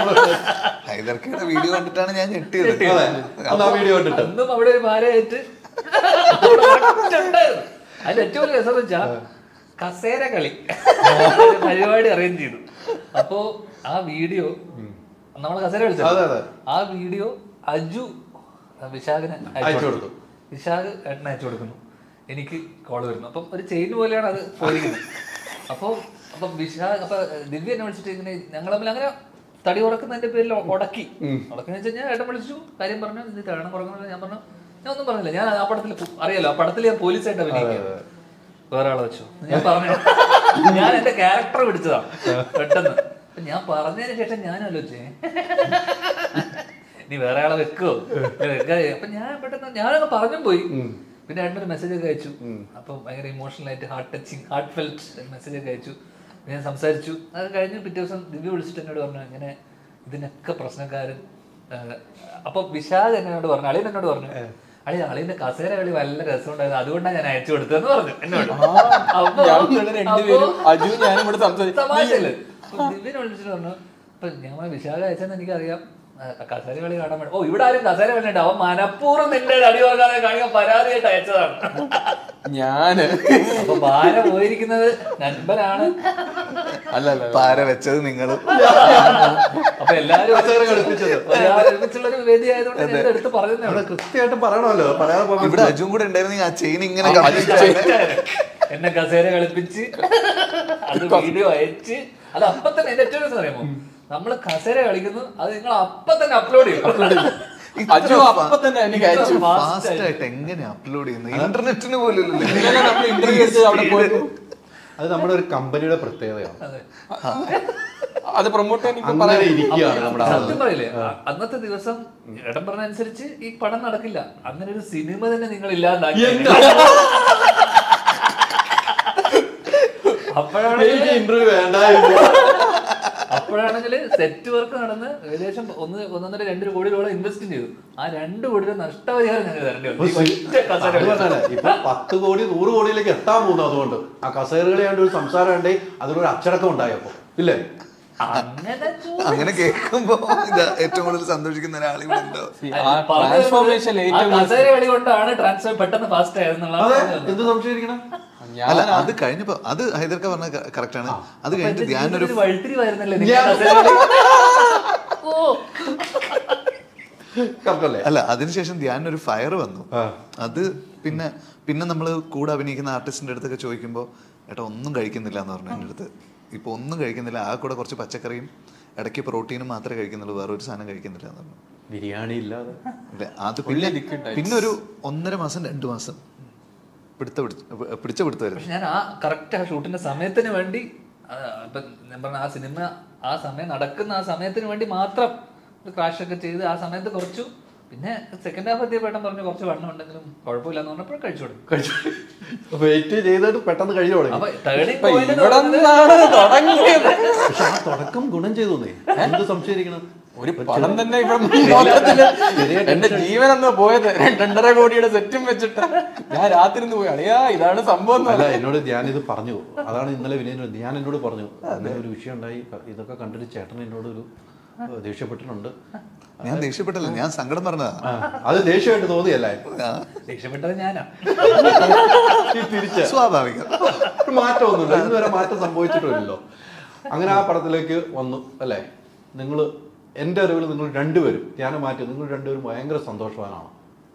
Speaker 1: ഹൈദർക്കയുടെ വീഡിയോ കണ്ടിട്ടാണ് ഞാൻ ഞെട്ടിയത്
Speaker 4: അന്ന് ആ വീഡിയോ കണ്ടിട്ട്
Speaker 2: അന്നും അവിടെ ഒരു ഭാരമായിട്ട് അവിടെ correct ഉണ്ടായിരുന്നു. അതിന്റെ ഏറ്റവും വലിയ രസം വെച്ചാ കസേര കളി ഒരു പരിപാടി അറേഞ്ച് ചെയ്തു അപ്പോ ആ വീഡിയോ നമ്മൾ കസേര
Speaker 4: അതെ,
Speaker 2: കളിച്ചത്
Speaker 4: അതെ.
Speaker 2: ആ വീഡിയോ അജു വിശാഖിന്
Speaker 4: അയച്ചു
Speaker 2: അയച്ചു
Speaker 4: കൊടുത്തു.
Speaker 2: കൊടുത്തു വിശാഖ് ഏട്ടന് അയച്ചു കൊടുക്കുന്നു എനിക്ക് കോൾ വരുന്നു അപ്പം ഒരു ചെയിൻ പോലെയാണ് അത് പോയിരിക്കുന്നത് അപ്പോൾ അപ്പം വിശാഖ് അപ്പൊ ദിവ്യ എന്നെ വിളിച്ചിട്ട് ഇങ്ങനെ ഞങ്ങൾ തമ്മിൽ അങ്ങനെ തടി ഉറക്കുന്നതിന്റെ പേരിൽ ഉടക്കി ഉടക്കുന്ന വെച്ച് കഴിഞ്ഞാൽ ഏട്ടൻ വിളിച്ചു കാര്യം പറഞ്ഞു നീ തരണം കുറക്കുന്നത് ഞാൻ പറഞ്ഞു ഞാൻ ഒന്നും പറഞ്ഞില്ല ഞാൻ ആ പടത്തിൽ അറിയാലോ ആ പടത്തിൽ ഞാൻ പോലീസായിട്ട് അഭിനയിക്കുക വേറെ ആളെ വെച്ചു ഞാൻ പറഞ്ഞു ഞാൻ എന്റെ ക്യാരക്ടർ പിടിച്ചതാണ് പെട്ടെന്ന് അപ്പൊ ഞാൻ പറഞ്ഞതിന് ശേഷം ഞാൻ ആലോചിച്ചേ നീ വേറെ ആളെ വെക്കോ അപ്പൊ ഞാൻ പെട്ടെന്ന് ഞാനങ്ങ് പറഞ്ഞു പോയി പിന്നെ ഏട്ടനൊരു മെസ്സേജ് ഒക്കെ അയച്ചു അപ്പൊ ഭയങ്കര ഇമോഷണൽ ആയിട്ട് heart touching heart felt message ഒക്കെ അയച്ചു ഞാൻ സംസാരിച്ചു അത് കഴിഞ്ഞ് പിറ്റേ ദിവസം ദിവ്യ വിളിച്ചിട്ട് എന്നോട് പറഞ്ഞു ഇങ്ങനെ ഇതിനൊക്കെ പ്രശ്നക്കാരൻ ആഹ് അപ്പൊ വിശാഖ് എന്നോട് പറഞ്ഞു അളിയൻ എന്നോട് പറഞ്ഞു അളി അളിയന്റെ കസേര കളി നല്ല രസമുണ്ടായിരുന്നു അതുകൊണ്ടാണ് ഞാൻ അയച്ചു കൊടുത്തതെന്ന് പറഞ്ഞു എന്നോട് അപ്പൊ
Speaker 3: ഞങ്ങള് രണ്ടുപേരും
Speaker 2: അപ്പൊ-
Speaker 3: അജു ഞാനും കൂടെ സംസാരിച്ചു
Speaker 2: തമാശയല്ലേ അപ്പൊ ദിവ്യനെ വിളിച്ചിട്ട് പറഞ്ഞു അപ്പൊ ഞാൻ വിശാഖ അയച്ചെന്ന് എനിക്കറിയാം ആ, കസേര കളി കാണാൻ വേണ്ടി ഓ ഇവിടെ ആരും കസേര കളിയുണ്ട് അവൻ മനഃപൂർവ്വം നിന്റെ അടി വാങ്ങാതെ കാണിക്കാൻ പരാതിയായിട്ട് അയച്ചതാണ്
Speaker 3: ഞാന്
Speaker 2: അപ്പൊ ഭാര പോയിരിക്കുന്നത് നൻപനാണ്
Speaker 3: അല്ല അല്ല
Speaker 1: പാര വെച്ചത് നിങ്ങൾ
Speaker 2: അപ്പൊ എല്ലാരും ഒരുമിച്ചുള്ള ഒരു വേദി ആയതുകൊണ്ട് ഞാൻ ഇത് എടുത്ത്
Speaker 4: അവിടെ
Speaker 2: പറയുന്നതാണ്
Speaker 4: കൃത്യമായിട്ട് പറയണമല്ലോ പറയാതെ പോകാൻ
Speaker 1: ഇവിടെ അജും കൂടെ ഉണ്ടായിരുന്നെങ്കിൽ ആ ചെയിൻ ഇങ്ങനെ
Speaker 2: അത്
Speaker 1: കളിച്ചിട്ടാണ്
Speaker 2: എന്നെ കസേര കളിപ്പിച്ച് അത് വീഡിയോ അയച്ച് അത് അപ്പൊ തന്നെ എന്റെ ഏറ്റവും രസം അറിയാമോ നമ്മള് കസേര കളിക്കുന്നു അത് നിങ്ങൾ അപ്പൊ തന്നെ അപ്ലോഡ് ചെയ്യും
Speaker 3: അജു അപ്പൊ തന്നെ എനിക്ക് അയച്ചു
Speaker 2: fast
Speaker 1: ഫാസ്റ്റ് ആയിട്ട് എങ്ങനെ അപ്ലോഡ് ചെയ്യുന്നത് ഇന്റർനെറ്റിന് പോലും ഇല്ലല്ലോ.
Speaker 3: ഇന്നലെ നമ്മൾ ഇന്റർവ്യൂ എടുത്ത് അവിടെ പോയപ്പോ
Speaker 4: അത് നമ്മുടെ ഒരു കമ്പനിയുടെ പ്രത്യേകതയാണ്
Speaker 2: അതെ
Speaker 3: അത് പ്രൊമോട്ട് ചെയ്യാൻ ഇപ്പൊ
Speaker 4: അങ്ങനെ
Speaker 3: പറയാം
Speaker 4: ഇരിക്കുകയാണ് നമ്മുടെ ആളുകൾ
Speaker 2: സത്യം പറയില്ലേ അ- അന്നത്തെ ദിവസം ഏട്ടൻ പറഞ്ഞ അനുസരിച്ച് ഈ പടം നടക്കില്ല അങ്ങനെ ഒരു സിനിമ തന്നെ നിങ്ങൾ ഇല്ലാണ്ടാക്കി അപ്പോഴാണെങ്കിൽ
Speaker 4: ഇന്റർവ്യൂ വേണ്ടായിരുന്നു
Speaker 2: അപ്പോഴാണെങ്കിൽ സെറ്റ് വർക്ക് നടന്ന് ഏകദേശം ഒന്ന് ഒന്നൊന്നര രണ്ട് കോടി രൂപ ഇൻവെസ്റ്റ് ചെയ്തു ആ രണ്ട് കോടി രൂപ നഷ്ടപരിഹാരം ഞങ്ങൾ തരേണ്ടി വന്നു ഈ ഒറ്റ കസേര
Speaker 4: അത് പറഞ്ഞാലേ, ഇപ്പൊ പത്ത് കോടി നൂറ് കോടിയിലേക്ക് എത്താൻ പോകുന്നു അതുകൊണ്ട് ആ കസേരകളെയാണ്ട് ഒരു സംസാരം ഉണ്ടേ അതിലൊരു അച്ചടക്കം ഉണ്ടായപ്പോ ഇല്ലേ
Speaker 2: അങ്ങനെ ചോ-
Speaker 1: അങ്ങനെ കേൾക്കുമ്പോ ഇത് ഏറ്റവും കൂടുതൽ സന്തോഷിക്കുന്ന ഒരാൾ ഇവിടെ ഉണ്ടോ
Speaker 3: ആ ട്രാൻസ്ഫോർമേഷൻ
Speaker 2: ആ
Speaker 3: ഏറ്റവും
Speaker 2: കസേര കളി കൊണ്ടാണ് ട്രാൻസ്ഫർ പെട്ടെന്ന് ഫാസ്റ്റ് ആയതെന്നുള്ള
Speaker 4: അതെ എന്ത് സംശയിക്കണം
Speaker 1: അല്ല
Speaker 3: ഞാൻ
Speaker 1: അത് കഴിഞ്ഞപ്പോ അത് ഹൈദർക്ക പറഞ്ഞ കറക്റ്റ് ആണ് അത് കഴിഞ്ഞിട്ട് ധ്യാനൊരു
Speaker 2: വഴിത്തിരിവായിരുന്നല്ലേ
Speaker 4: ഞാൻ-
Speaker 2: കസേര കളി ഓ
Speaker 4: കറക്റ്റല്ലേ
Speaker 1: അല്ല അതിനുശേഷം ധ്യാനൊരു ഫയർ വന്നു
Speaker 4: ആ.
Speaker 1: അത് പിന്നെ പിന്നെ നമ്മൾ കൂടെ അഭിനയിക്കുന്ന ആർട്ടിസ്റ്റിന്റെ അടുത്തൊക്കെ ചോദിക്കുമ്പോൾ ഏട്ടാ ഒന്നും കഴിക്കുന്നില്ല എന്ന് പറഞ്ഞു എൻ്റെ അടുത്ത് ഇപ്പൊ ഒന്നും കഴിക്കുന്നില്ല ആ കൂടെ കുറച്ച് പച്ചക്കറിയും ഇടയ്ക്ക് പ്രോട്ടീനും മാത്രമേ കഴിക്കുന്നുള്ളൂ വേറെ ഒരു സാധനം കഴിക്കുന്നില്ല എന്ന് പറഞ്ഞു
Speaker 4: ബിരിയാണി ഇല്ലാതെ
Speaker 1: ഇല്ല, അത് പിന്നെ
Speaker 3: liquid diets.
Speaker 1: പിന്നെ ഒരു ഒന്നര മാസം രണ്ട് മാസം പിടുത്ത പിടിച്ച പിടിച്ച പിടുത്തമായിരുന്നു
Speaker 2: പക്ഷെ ഞാൻ ആ കറക്റ്റ് ആ ഷൂട്ടിന്റെ സമയത്തിന് വേണ്ടി ആ, ഇപ്പൊ ഞാൻ പറഞ്ഞ ആ സിനിമ ആ സമയം നടക്കുന്ന ആ സമയത്തിന് വേണ്ടി മാത്രം ക്രാഷ് ഒക്കെ ചെയ്ത് ആ സമയത്ത് കുറച്ചു പിന്നെ സെക്കൻഡ് ഹാഫ് എത്തിയപ്പോഴേട്ടൻ പറഞ്ഞു കുറച്ച് വണ്ണം ഉണ്ടെങ്കിലും കുഴപ്പമില്ല എന്ന് പറഞ്ഞപ്പോൾ കഴിച്ചു തുടങ്ങി
Speaker 4: കഴിച്ചു വെയിറ്റ് ചെയ്തിട്ട് പെട്ടെന്ന് കഴിഞ്ഞു തുടങ്ങി
Speaker 2: അപ്പൊ ടേണിംഗ്
Speaker 3: ഇപ്പൊ
Speaker 2: പോയിന്റ്
Speaker 3: ഇവിടെ നിന്നാണ് തുടങ്ങിയത്
Speaker 4: പക്ഷെ ആ തുടക്കം ഗുണം ചെയ്തു എന്ത് സംശയിക്കണം
Speaker 3: ഒരു പടം തന്നെ ഇവിടെ മൊത്തത്തില് എന്റെ ജീവൻ എന്ന് പോയത് രണ്ടര കോടിയുടെ സെറ്റും വെച്ചിട്ട് ഞാൻ രാത്രി നിന്ന് പോയി അളിയാ ഇതാണ് സംഭവം എന്ന്
Speaker 4: അല്ല
Speaker 3: പറഞ്ഞു.
Speaker 4: എന്നോട് ഞാൻ ഇത് പറഞ്ഞു അതാണ് ഇന്നലെ വിനയൻ ഞാൻ എന്നോട് പറഞ്ഞു അങ്ങനെ ഒരു വിഷയം ഉണ്ടായി ഇതൊക്കെ കണ്ടിട്ട് ചേട്ടൻ എന്നോട് ഒരു ഏഹ്, ദേഷ്യപ്പെട്ടിട്ടുണ്ട്
Speaker 1: ഞാൻ ദേഷ്യപ്പെട്ടല്ല ഞാൻ സങ്കടം പറഞ്ഞതാ
Speaker 4: ആ, അത് ദേഷ്യമായിട്ട് തോന്നിയല്ലേ
Speaker 1: ആ,
Speaker 2: രക്ഷപ്പെട്ടത് ഞാനാ
Speaker 4: ഈ തിരിച്ച്
Speaker 1: സ്വാഭാവികം
Speaker 4: ഒരു മാറ്റമൊന്നുമില്ല ഇതുവരെ മാറ്റം സംഭവിച്ചിട്ടില്ലല്ലോ അങ്ങനെ ആ പടത്തിലേക്ക് വന്നു അല്ലേ നിങ്ങൾ എൻ്റെ അറിവിൽ നിങ്ങൾ രണ്ടുപേരും ധ്യാനം മാറ്റി നിങ്ങൾ രണ്ടുപേരും ഭയങ്കര സന്തോഷവാനാണ്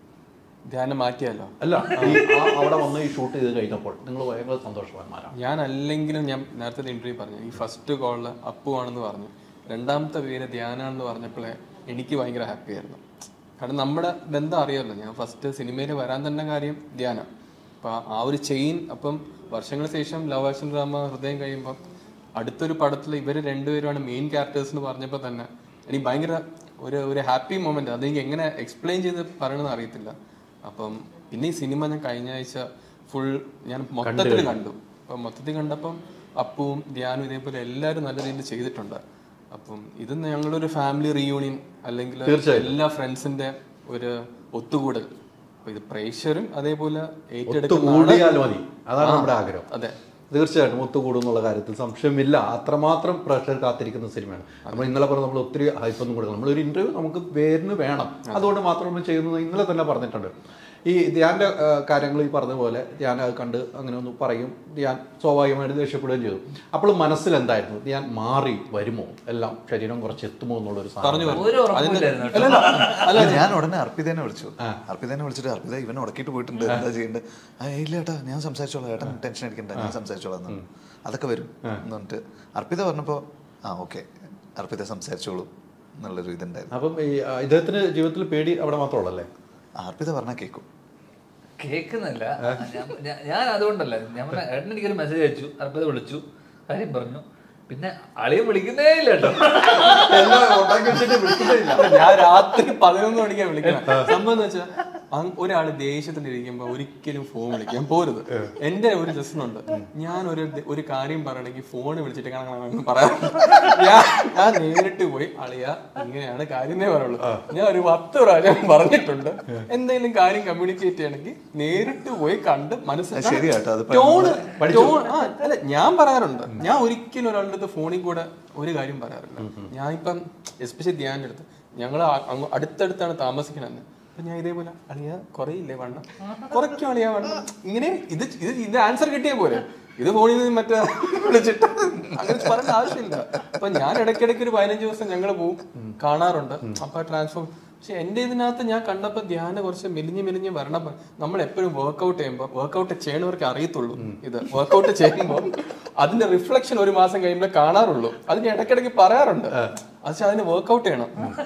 Speaker 3: ധ്യാനം മാറ്റിയല്ലോ
Speaker 4: അല്ല ഈ ആ അവിടെ വന്ന് ഈ ഷൂട്ട് ചെയ്ത് കഴിഞ്ഞപ്പോൾ നിങ്ങൾ ഭയങ്കര സന്തോഷവാന്മാരാണ്
Speaker 3: ഞാൻ അല്ലെങ്കിലും ഞാൻ നേരത്തെ ഇന്റർവ്യൂ പറഞ്ഞു ഈ ഫസ്റ്റ് കോളില് അപ്പു ആണെന്ന് പറഞ്ഞു രണ്ടാമത്തെ പേര് ധ്യാനാണെന്ന് പറഞ്ഞപ്പോഴേ എനിക്ക് ഭയങ്കര ഹാപ്പി ആയിരുന്നു കാരണം നമ്മുടെ ബന്ധം അറിയാമല്ലോ ഞാൻ ഫസ്റ്റ് സിനിമയിൽ വരാൻ തന്നെ കാര്യം ധ്യാനം അപ്പൊ ആ ഒരു ചെയിൻ അപ്പം വർഷങ്ങൾക്ക് ശേഷം ലവ് ആക്ഷൻ ഡ്രാമ ഹൃദയം കഴിയുമ്പോൾ അടുത്തൊരു പടത്തിൽ ഇവർ രണ്ടുപേരുമാണ് മെയിൻ ക്യാരക്ടേഴ്സ് എന്ന് പറഞ്ഞപ്പോൾ തന്നെ എനിക്ക് ഭയങ്കര ഒരു ഒരു ഹാപ്പി മൊമെന്റ് അതെനിക്ക് എങ്ങനെ എക്സ്പ്ലെയിൻ ചെയ്ത് പറയണമെന്ന് അറിയത്തില്ല അപ്പം പിന്നെ ഈ സിനിമ ഞാൻ കഴിഞ്ഞ ആഴ്ച ഫുൾ ഞാൻ മൊത്തത്തിൽ കണ്ടു അപ്പം മൊത്തത്തിൽ കണ്ടപ്പം അപ്പുവും ധ്യാനും ഇതേപോലെ എല്ലാവരും നല്ല രീതിയിൽ ചെയ്തിട്ടുണ്ട് അപ്പം ഇത് ഞങ്ങളൊരു ഫാമിലി റീയൂണിയൻ അല്ലെങ്കിൽ എല്ലാ ഫ്രണ്ട്സിന്റെ ഒരു ഒത്തുകൂടൽ അപ്പൊ ഇത് പ്രേക്ഷകരും അതേപോലെ ഏറ്റെടുക്കുന്ന
Speaker 4: ഒത്തുകൂടിയാൽ മതി അതാണ് നമ്മുടെ ആഗ്രഹം
Speaker 3: അതെ
Speaker 4: തീർച്ചയായിട്ടും ഒത്തുകൂടും എന്നുള്ള കാര്യത്തിൽ സംശയമില്ല അത്രമാത്രം പ്രേക്ഷകർ കാത്തിരിക്കുന്ന സിനിമയാണ് നമ്മൾ ഇന്നലെ പറഞ്ഞ നമ്മൾ ഒത്തിരി ഹൈപ്പൊന്നും കൊടുക്കണം നമ്മളൊരു ഇന്റർവ്യൂ നമുക്ക് പേരിന് വേണം അതുകൊണ്ട് മാത്രം നമ്മൾ ചെയ്യുന്നത് ഇന്നലെ തന്നെ പറഞ്ഞിട്ടുണ്ട് ഈ ധ്യാൻ്റെ കാര്യങ്ങൾ ഈ പറഞ്ഞ പോലെ ധ്യാൻ അത് കണ്ട് അങ്ങനെ ഒന്ന് പറയും ധ്യാൻ സ്വാഭാവികമായിട്ട് ദേഷ്യപ്പെടുകയും ചെയ്തു അപ്പോൾ മനസ്സിൽ എന്തായിരുന്നു ധ്യാൻ മാറി വരുമോ എല്ലാം ശരീരം കുറച്ച് എത്തുമോ എന്നുള്ളൊരു സാധനം
Speaker 2: ഒരു ഉറപ്പില്ലായിരുന്നു കേട്ടോ.
Speaker 1: അല്ല ഞാൻ ഉടനെ അർപ്പിതേനെ വിളിച്ചു അർപ്പിതേനെ വിളിച്ചിട്ട് അർപ്പിത ഇവൻ ഉടക്കിയിട്ട് പോയിട്ടുണ്ട് എന്താ ചെയ്യേണ്ടത് ആ ഇല്ല ഏട്ടാ ഞാൻ സംസാരിച്ചോളാം ഏട്ടൻ ടെൻഷൻ അടിക്കണ്ട ഞാൻ സംസാരിച്ചോളാം എന്ന് പറഞ്ഞു. അതൊക്കെ വരും എന്ന് പറഞ്ഞിട്ട് അർപ്പിത പറഞ്ഞപ്പോ ആ ഓക്കെ അർപ്പിത സംസാരിച്ചോളൂ എന്നുള്ളൊരു ഇതുണ്ടായിരുന്നു
Speaker 4: അപ്പം ഈ ആ, ഇദ്ദേഹത്തിന് ജീവിതത്തിൽ പേടി അവിടെ മാത്രമുള്ളല്ലേ
Speaker 1: ആ, അർപ്പിത പറഞ്ഞാൽ കേൾക്കും
Speaker 2: കേൾക്കുന്നില്ല ഞാൻ- ഞാൻ- ഞാൻ അതുകൊണ്ടല്ല ഞാൻ പറഞ്ഞ ഏട്ടൻ എനിക്കൊരു മെസ്സേജ് അയച്ചു അർപ്പത വിളിച്ചു കാര്യം പറഞ്ഞു പിന്നെ അളിയും വിളിക്കുന്നേ ഇല്ല കേട്ടോ
Speaker 4: എല്ലാം ഉണ്ടാക്കി വെച്ചിട്ട് വിളിക്കുന്നേ ഇല്ല.
Speaker 3: ഞാൻ രാത്രി പതിനൊന്ന് മണിക്കാണ് വിളിക്കുന്നത് സംഭവം എന്ന് വെച്ചാൽ ഒരാള് ദേഷ്യത്തിൽ ഇരിക്കുമ്പോ ഒരിക്കലും ഫോൺ വിളിക്കാൻ പോരുത് എന്റെ ഒരു രസമുണ്ട് ഞാൻ ഒരു ദ- ഒരു കാര്യം പറയണമെങ്കിൽ ഫോൺ വിളിച്ചിട്ട് കാണാൻ പറയാം ഞാൻ ഞാൻ നേരിട്ട് പോയി അളിയ ഇങ്ങനെയാണ് കാര്യം എന്നേ പറയുള്ളൂ ഞാൻ ഒരു പത്ത് പ്രാവശ്യം പറഞ്ഞിട്ടുണ്ട് എന്തെങ്കിലും കാര്യം കമ്മ്യൂണിക്കേറ്റ് ചെയ്യണമെങ്കിൽ നേരിട്ട് പോയി കണ്ട്
Speaker 1: അത് ശരിയാട്ടോ, അത്
Speaker 3: ടോണ് ടോൺ ആ അല്ല ഞാൻ പറയാറുണ്ട് ഞാൻ ഒരിക്കലും ഒരാളുടെ അടുത്ത് ഫോണിൽ കൂടെ ഒരു കാര്യം പറയാറില്ല ഞാൻ ഇപ്പം എസ്പെഷ്യലി ധ്യാൻ്റെ അടുത്ത് ഞങ്ങൾ അടുത്തടുത്താണ് താമസിക്കണമെന്ന് അപ്പൊ ഞാൻ ഇതേപോലെ അളിയ കുറയില്ലേ വണ്ണം കുറയ്ക്കും അളിയ വണ്ണം ഇങ്ങനെ ഇത് ഇത് ഇത് ആൻസർ കിട്ടിയ പോലെ ഇത് ഫോണിൽ നിന്ന് മറ്റേ വിളിച്ചിട്ട് അങ്ങനെ പറയേണ്ട ആവശ്യമില്ല അപ്പൊ ഞാൻ ഇടയ്ക്കിടയ്ക്ക് ഒരു പതിനഞ്ച് ദിവസം ഞങ്ങൾ പോവും കാണാറുണ്ട് അപ്പൊ ട്രാൻസ്ഫോം പക്ഷെ എന്റെ ഇതിനകത്ത് ഞാൻ കണ്ടപ്പോ ധ്യാനം കുറച്ച് മെലിഞ്ഞ് മെലിഞ്ഞ് വരണം നമ്മൾ എപ്പോഴും വർക്ക്ഔട്ട് ചെയ്യുമ്പോൾ വർക്ക്ഔട്ട് ചെയ്യണവർക്ക് അറിയത്തുള്ളൂ ഇത് വർക്ക്ഔട്ട് ചെയ്യുമ്പോൾ അതിന്റെ റിഫ്ലക്ഷൻ ഒരു മാസം കഴിയുമ്പോൾ കാണാറുള്ളൂ അതിന് ഇടയ്ക്കിടയ്ക്ക് പറയാറുണ്ട് പക്ഷെ അതിന് വർക്ക്ഔട്ട് ചെയ്യണം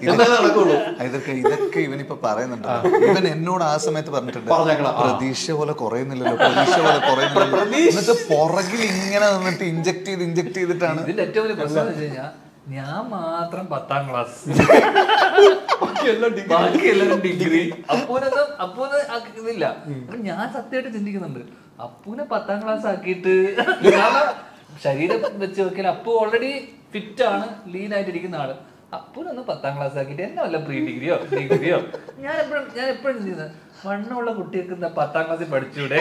Speaker 4: എന്നേ നടക്കുള്ളൂ
Speaker 1: ഇതൊക്കെ ഇതൊക്കെ ഇവനിപ്പോ പറയുന്നുണ്ട് ഇവൻ എന്നോട് ആ സമയത്ത് പറഞ്ഞിട്ടുണ്ട്
Speaker 4: പറഞ്ഞേക്കണം, ആ.
Speaker 1: പ്രതീക്ഷ പോലെ കുറയുന്നില്ലല്ലോ പ്രതീക്ഷ പോലെ കുറയുന്നില്ലല്ലോ എന്നിട്ട് പുറകിൽ ഇങ്ങനെ നിന്നിട്ട് ഇഞ്ചക്ട് ചെയ്ത് ഇഞ്ചക്ട് ചെയ്തിട്ടാണ്
Speaker 2: ഇതിന്റെ ഏറ്റവും വലിയ പ്രശ്നം എന്ന് വെച്ച് കഴിഞ്ഞാൽ ഞാൻ മാത്രം പത്താം ക്ലാസ് ബാക്കി എല്ലാവരും ഡിഗ്രി അപ്പൂനൊന്നും അപ്പൂന് ആ ഇതില്ല അപ്പൊ ഞാൻ സത്യമായിട്ട് ചിന്തിക്കുന്നുണ്ട് അപ്പൂനെ പത്താം ക്ലാസ് ആക്കിയിട്ട് കാരണം ശരീരം വെച്ച് നോക്കിയാൽ അപ്പു ഓൾറെഡി ഫിറ്റ് ആണ് ലീൻ ആയിട്ട് ഇരിക്കുന്ന ആള് അപ്പൂനൊന്ന് പത്താം ക്ലാസ് ആക്കിയിട്ട് എന്നെ വല്ല പ്രീ ഡിഗ്രിയോ ഡിഗ്രിയോ ഞാൻ എപ്പോഴും ഞാൻ എപ്പോഴും ചിന്തിക്കുന്നത് വണ്ണമുള്ള കുട്ടികൾക്ക് എന്താ പത്താം ക്ലാസ്സിൽ പഠിച്ചൂടെ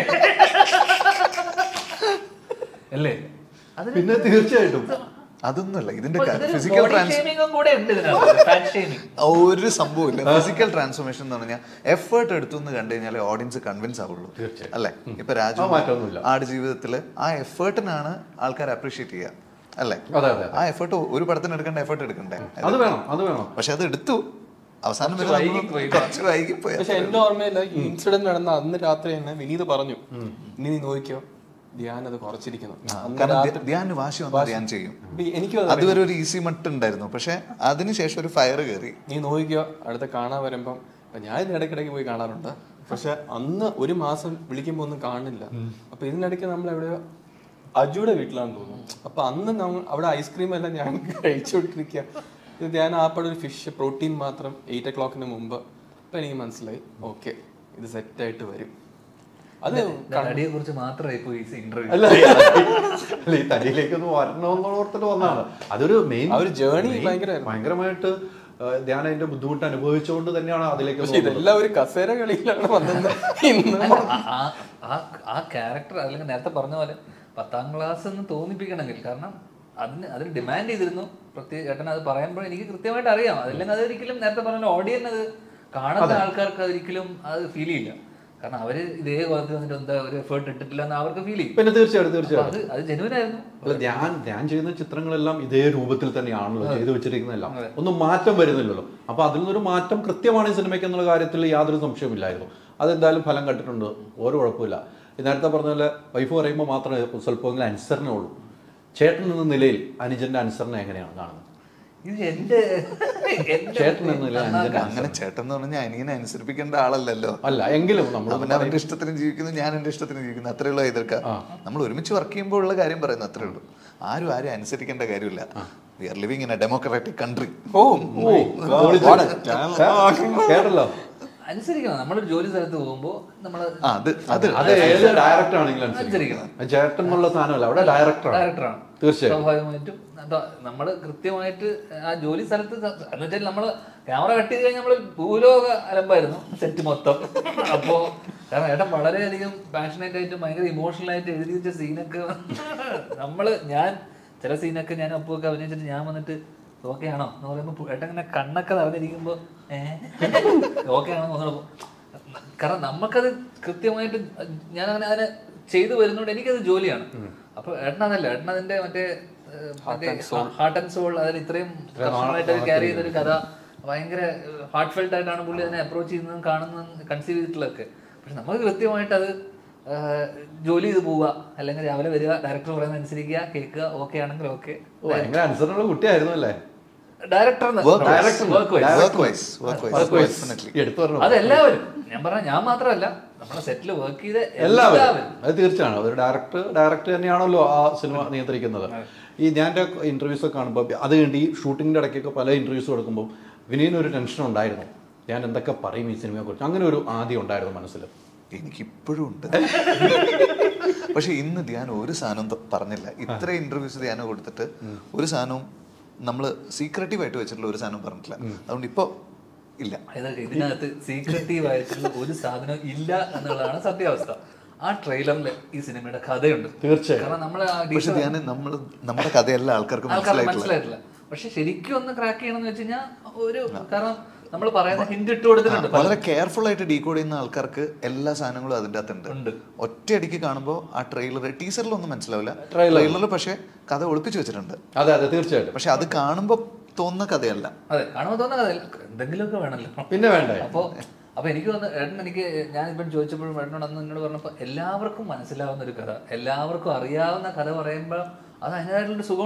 Speaker 2: അല്ലേ അതിന്
Speaker 4: പിന്നെ തീർച്ചയായിട്ടും
Speaker 1: അതൊന്നുമല്ല ഇതിന്റെ
Speaker 2: ഇതൊരു
Speaker 1: ഫിസിക്കൽ
Speaker 2: body
Speaker 1: ട്രാൻസ്
Speaker 2: shaming ഉം കൂടെ ഉണ്ട് ഇതിനകത്ത്. Fat shaming.
Speaker 1: ഒരു സംഭവമില്ല ഫിസിക്കൽ ട്രാൻസ്ഫോർമേഷൻ എന്ന് പറഞ്ഞാൽ എഫേർട്ട് എടുത്തു എന്ന് കണ്ടു കഴിഞ്ഞാൽ ഓഡിയൻസ് കൺവിൻസ് ആവുള്ളൂ അല്ലെ ഇപ്പൊ രാജു
Speaker 4: ആ മാറ്റമൊന്നുമില്ല.
Speaker 1: ആട് ജീവിതത്തില് ആ എഫേർട്ടിനാണ് ആൾക്കാർ അപ്രീഷിയേറ്റ് ചെയ്യുക അല്ലെ
Speaker 4: അതെ അതെ
Speaker 1: ആ എഫേർട്ട് ഒരു പടത്തിന് എടുക്കേണ്ട എഫേർട്ട് എടുക്കണ്ടേ
Speaker 4: അത് വേണം അത് വേണം
Speaker 1: പക്ഷെ അത് എടുത്തു അവസാനം വരെ
Speaker 2: കുറച്ച്
Speaker 1: നമ്മൾ
Speaker 2: വൈകിപ്പോയി.
Speaker 1: കുറച്ച് വൈകിപ്പോയി
Speaker 3: പക്ഷെ എന്റെ ഓർമ്മയില്ല ഈ ഇൻസിഡന്റ് നടന്ന അന്ന് രാത്രി തന്നെ വിനീത് പറഞ്ഞു ഇനി നീ നോക്കിയോ ധ്യാൻ അത് കുറച്ചിരിക്കുന്നു അന്ന്
Speaker 1: കാരണം
Speaker 3: രാത്രി-
Speaker 1: ധ്യ- ധ്യാൻ വാശി വന്ന് ധ്യാൻ ചെയ്യും
Speaker 3: ഇപ്പൊ എനിക്കും അത്
Speaker 1: അതുവരെ ഒരു ഈസി മട്ട് ഉണ്ടായിരുന്നു പക്ഷെ അതിനുശേഷം ഒരു ഫയർ കയറി
Speaker 3: നീ നോക്കിയോ അടുത്ത കാണാൻ വരുമ്പം ഇപ്പൊ ഞാൻ ഇതിന് ഇടയ്ക്കിടയ്ക്ക് പോയി കാണാറുണ്ട് പക്ഷെ അന്ന് ഒരു മാസം വിളിക്കുമ്പോ ഒന്നും കാണില്ല അപ്പൊ ഇതിനിടയ്ക്ക് നമ്മൾ എവിടെയോ അജുയുടെ വീട്ടിലാണെന്ന് തോന്നുന്നു അപ്പൊ അന്ന് നമ്മൾ അവിടെ ഐസ്ക്രീം എല്ലാം ഞാൻ കഴിച്ചുകൊണ്ടിരിക്കുക ഇത് ഞാൻ ആപ്പടെ ഒരു ഫിഷ് പ്രോട്ടീൻ മാത്രം എയ്റ്റ് ഒ ക്ലോക്കിന് മുമ്പ് അപ്പൊ എനിക്ക് മനസ്സിലായി ഓക്കെ ഇത് സെറ്റ് ആയിട്ട് വരും അത്
Speaker 2: നടിയെ കുറിച്ച് മാത്രമായി പോയി ഇന്റർവ്യൂ
Speaker 4: അല്ല അല്ല ഈ തടിയിലേക്ക് ഒന്ന് വരണമെന്നുള്ള ഓർത്തിട്ട് വന്നതാണ് അതൊരു മെയിൻ
Speaker 3: ആ ഒരു journey ഭയങ്കരമായിരുന്നു.
Speaker 4: ഭയങ്കരമായിട്ട് ആ, ധ്യാൻ അതിന്റെ ബുദ്ധിമുട്ട് അനുഭവിച്ചുകൊണ്ട് തന്നെയാണ് അതിലേക്ക്
Speaker 3: പക്ഷെ ഇതെല്ലാം ഒരു കസേര കളിയിലാണ് വന്നത് ഇന്ന്
Speaker 2: ആ ക്യാരക്ടർ അല്ലെങ്കിൽ നേരത്തെ പറഞ്ഞ പോലെ പത്താം ക്ലാസ് എന്ന് തോന്നിപ്പിക്കണമെങ്കിൽ കാരണം അതിന് അതിന് ഡിമാൻഡ് ചെയ്തിരുന്നു പ്രത്യേക ചേട്ടൻ അത് പറയുമ്പോൾ എനിക്ക് കൃത്യമായിട്ട് അറിയാം അതില്ലെങ്കിൽ അതൊരിക്കലും നേരത്തെ പറഞ്ഞ ഓഡിയൻ അത് കാണുന്ന ആൾക്കാർക്ക് അതൊരിക്കലും അത് ഫീൽ ചെയ്യില്ല കാരണം അവര് ഇതേ കോലത്തിൽ വന്നിട്ട് എന്താ ഒരു എഫേർട്ട് ഇട്ടിട്ടില്ല എന്ന് അവർക്ക് ഫീൽ ചെയ്യും
Speaker 4: പിന്നെ തീർച്ചയായിട്ടും
Speaker 2: അപ്പൊ
Speaker 4: തീർച്ചയായിട്ടും
Speaker 2: അത് അത് ജനുവൻ ആയിരുന്നു
Speaker 4: അല്ല ധ്യാൻ ധ്യാൻ ചെയ്യുന്ന ചിത്രങ്ങളെല്ലാം ഇതേ രൂപത്തിൽ തന്നെയാണല്ലോ ചെയ്തു വെച്ചിരിക്കുന്നതെല്ലാം ഒന്നും മാറ്റം വരുന്നില്ലല്ലോ അപ്പൊ അതിൽ നിന്നൊരു മാറ്റം കൃത്യമാണ് ഈ സിനിമയ്ക്ക് എന്നുള്ള കാര്യത്തിൽ യാതൊരു സംശയമില്ലായിരുന്നു അതെന്തായാലും ഫലം കണ്ടിട്ടുണ്ട് ഒരു കുഴപ്പമില്ല ഈ നേരത്തെ പറഞ്ഞ പോലെ വൈഫ് പറയുമ്പോൾ മാത്രമേ സ്വല്പമെങ്കിലും അനുസരണ ഉള്ളൂ ചേട്ടൻ എന്ന നിലയിൽ അനുജന്റെ അനുസരണ എങ്ങനെയാണ് കാണുന്നത്
Speaker 2: ഇത് എന്റെ എന്റെ
Speaker 4: ചേട്ടൻ എന്ന നിലയിൽ അനുജന്റെ
Speaker 1: അങ്ങനെ ചേട്ടൻ എന്ന് പറഞ്ഞാൽ അനിയനെ അനുസരിപ്പിക്കേണ്ട ആളല്ലല്ലോ
Speaker 4: അല്ല എങ്കിലും നമ്മൾ
Speaker 1: അവൻ അവന്റെ ഇഷ്ടത്തിന് ജീവിക്കുന്നു ഞാൻ എന്റെ ഇഷ്ടത്തിന് ജീവിക്കുന്നു അത്രേ ഉള്ളൂ എതിർക്ക നമ്മൾ ഒരുമിച്ച് വർക്ക് ചെയ്യുമ്പോൾ ഉള്ള കാര്യം പറയുന്നു അത്രേ ഉള്ളൂ ആരും ആരും അനുസരിക്കേണ്ട കാര്യമില്ല we are living in a democratic country
Speaker 3: ഓ
Speaker 4: കേട്ടല്ലോ
Speaker 2: അനുസരിക്കണം നമ്മളൊരു ജോലി സ്ഥലത്ത് പോകുമ്പോ നമ്മള്
Speaker 1: ആ അത് അത്
Speaker 4: അത് ഏത് ഡയറക്ടർ ആണെങ്കിലും
Speaker 2: അനുസരിക്കണം.
Speaker 4: അനുസരിക്കണം ചേട്ടൻ എന്നുള്ള സാധനമല്ല അവിടെ ഡയറക്ടറാണ്
Speaker 2: ഡയറക്ടറാണ്
Speaker 4: തീർച്ചയായും.
Speaker 2: സ്വാഭാവികമായിട്ടും അതാ നമ്മള് കൃത്യമായിട്ട് ആ ജോലി സ്ഥലത്ത് സ- എന്ന് വെച്ചാൽ നമ്മള് ക്യാമറ കട്ട് ചെയ്ത് കഴിഞ്ഞാൽ നമ്മള് ഭൂലോക അലമ്പായിരുന്നു സെറ്റ് മൊത്തം അപ്പോ കാരണം ഏട്ടൻ വളരെയധികം പാഷനേറ്റ് ആയിട്ട് ഭയങ്കര ഇമോഷണൽ ആയിട്ട് എഴുതി വെച്ച സീനൊക്കെ നമ്മള് ഞാൻ ചില സീനൊക്കെ ഞാൻ ഒപ്പൊക്കെ അഭിനയിച്ചിട്ട് ഞാൻ വന്നിട്ട് ഓക്കെ ആണോ എന്ന് പറയുമ്പോൾ ഏട്ടൻ ഇങ്ങനെ കണ്ണൊക്കെ നിറഞ്ഞിരിക്കുമ്പോ ഏഹ് ഓക്കെ ആണോ എന്ന് പറയുമ്പോ കാരണം നമുക്കത് കൃത്യമായിട്ട് ഞാൻ അങ്ങനെ അതിനെ ചെയ്തു വരുന്നോണ്ട് എനിക്കത് ജോലിയാണ് അപ്പൊ ഏട്ടൻ അതല്ല ഏട്ടൻ അതിന്റെ മറ്റേ ഹാർട്ട് ആൻഡ് സോൾ അതിൽ ഇത്രയും കർശനമായിട്ട് ക്യാരി ചെയ്തൊരു കഥ ഭയങ്കര ഹാർട്ട് ഫെൽറ്റ് ആയിട്ടാണ് പുള്ളി അതിനെ അപ്രോച്ച് ചെയ്യുന്നതും കാണുന്നതും കൺസീവ് ചെയ്തിട്ടുള്ളതൊക്കെ പക്ഷെ നമുക്ക് കൃത്യമായിട്ട് അത് ആ, ജോലി ചെയ്ത് പോവുക അല്ലെങ്കിൽ രാവിലെ വരിക ഡയറക്ടർ പറയുന്നത് അനുസരിക്കുക കേൾക്കുക ഓക്കെ ആണെങ്കിൽ ഓക്കെ
Speaker 4: ഓ, ഭയങ്കര അനുസരണമുള്ള കുട്ടിയായിരുന്നു അല്ലേ
Speaker 2: director
Speaker 1: Work wise.
Speaker 2: Work
Speaker 1: work wise work wise definitely
Speaker 4: എടുത്തു പറഞ്ഞു
Speaker 2: അതെല്ലാവരും ഞാൻ പറഞ്ഞ ഞാൻ മാത്രമല്ല നമ്മുടെ സെറ്റിൽ വർക്ക് ചെയ്ത
Speaker 4: എല്ലാവരും
Speaker 2: എല്ലാവരും
Speaker 4: അത് തീർച്ചയാണ് അതൊരു ഡയറക്ടർ ഡയറക്ടർ തന്നെയാണല്ലോ ആ സിനിമ നിയന്ത്രിക്കുന്നത് ഈ ഞാൻ ഇന്റർവ്യൂസ് ഒക്കെ കാണുമ്പോൾ അത് കഴിഞ്ഞ് ഈ ഷൂട്ടിങ്ങിന്റെ ഇടയ്ക്കൊക്കെ പല ഇന്റർവ്യൂസ് കൊടുക്കുമ്പോൾ വിനീന് ഒരു ടെൻഷൻ ഉണ്ടായിരുന്നു ഞാൻ എന്തൊക്കെ പറയും ഈ സിനിമയെ കുറിച്ച് അങ്ങനെ ഒരു ആദ്യം ഉണ്ടായിരുന്നു മനസ്സിൽ
Speaker 1: എനിക്കിപ്പോഴും ഉണ്ട് പക്ഷെ ഇന്ന് ധ്യാൻ ഒരു സാധനം ത- പറഞ്ഞില്ല ഇത്ര ഇന്റർവ്യൂസ് ധ്യാൻ കൊടുത്തിട്ട് ഒരു സാധനവും നമ്മൾ സീക്രട്ടീവ് ആയിട്ട് വെച്ചിട്ടുള്ള ഒരു സാധനം പറഞ്ഞിട്ടില്ല അതുകൊണ്ട് ഇപ്പൊ ഇല്ല
Speaker 2: ഇതൊക്കെ ഇതിനകത്ത് സീക്രട്ടീവ് ആയിട്ടുള്ള ഒരു സാധനം ഇല്ല എന്നുള്ളതാണ് സത്യാവസ്ഥ ആ ട്രെയിലറിൽ ഈ സിനിമയുടെ കഥയുണ്ട്
Speaker 4: തീർച്ചയായും.
Speaker 2: കാരണം നമ്മൾ
Speaker 1: പക്ഷെ ധ്യാൻ നമ്മൾ നമ്മുടെ കഥയല്ല ആൾക്കാർക്ക്
Speaker 2: ആൾക്കാർക്ക്
Speaker 1: മനസ്സിലായിട്ടില്ല
Speaker 2: മനസ്സിലായിട്ടില്ല പക്ഷെ ശരിക്കും ഒന്ന് ക്രാക്ക് ചെയ്യണമെന്ന് വെച്ച് കഴിഞ്ഞാൽ ഒരു കാരണം നമ്മൾ പറയുന്ന ഹിന്റ് ഇട്ട് കൊടുത്തിട്ടുണ്ട് പല-
Speaker 1: വളരെ കെയർഫുൾ ആയിട്ട് ഡീകോഡ് ചെയ്യുന്ന ആൾക്കാർക്ക് എല്ലാ സാധനങ്ങളും അതിൻ്റെ അകത്തുണ്ട്
Speaker 2: ഉണ്ട്.
Speaker 1: ഒറ്റയടിക്ക് കാണുമ്പോൾ ആ ട്രെയിലർ ടീസറിലൊന്നും മനസ്സിലാവില്ല ട്രെയിലറിൽ പക്ഷെ കഥ ഒളിപ്പിച്ചു വെച്ചിട്ടുണ്ട്
Speaker 4: അതെ അതെ തീർച്ചയായിട്ടും
Speaker 1: പക്ഷെ അത് കാണുമ്പോൾ തോന്നുന്ന കഥയല്ല
Speaker 2: അതെ കാണുമ്പോൾ തോന്നുന്ന കഥ എന്തെങ്കിലുമൊക്കെ വേണമല്ലോ
Speaker 4: പിന്നെ വേണ്ടേ
Speaker 2: അപ്പോ അപ്പൊ എനിക്ക് തോന്നുന്നു ഏട്ടൻ എനിക്ക് ഞാൻ ഇപ്പം ചോദിച്ചപ്പോഴും ഏട്ടനോട് അന്ന് എന്നോട് പറഞ്ഞപ്പോൾ എല്ലാവർക്കും മനസ്സിലാവുന്ന ഒരു കഥ എല്ലാവർക്കും അറിയാവുന്ന കഥ പറയുമ്പോൾ അത് അതിൻ്റെതായിട്ടുള്ളൊരു സുഖമുണ്ട്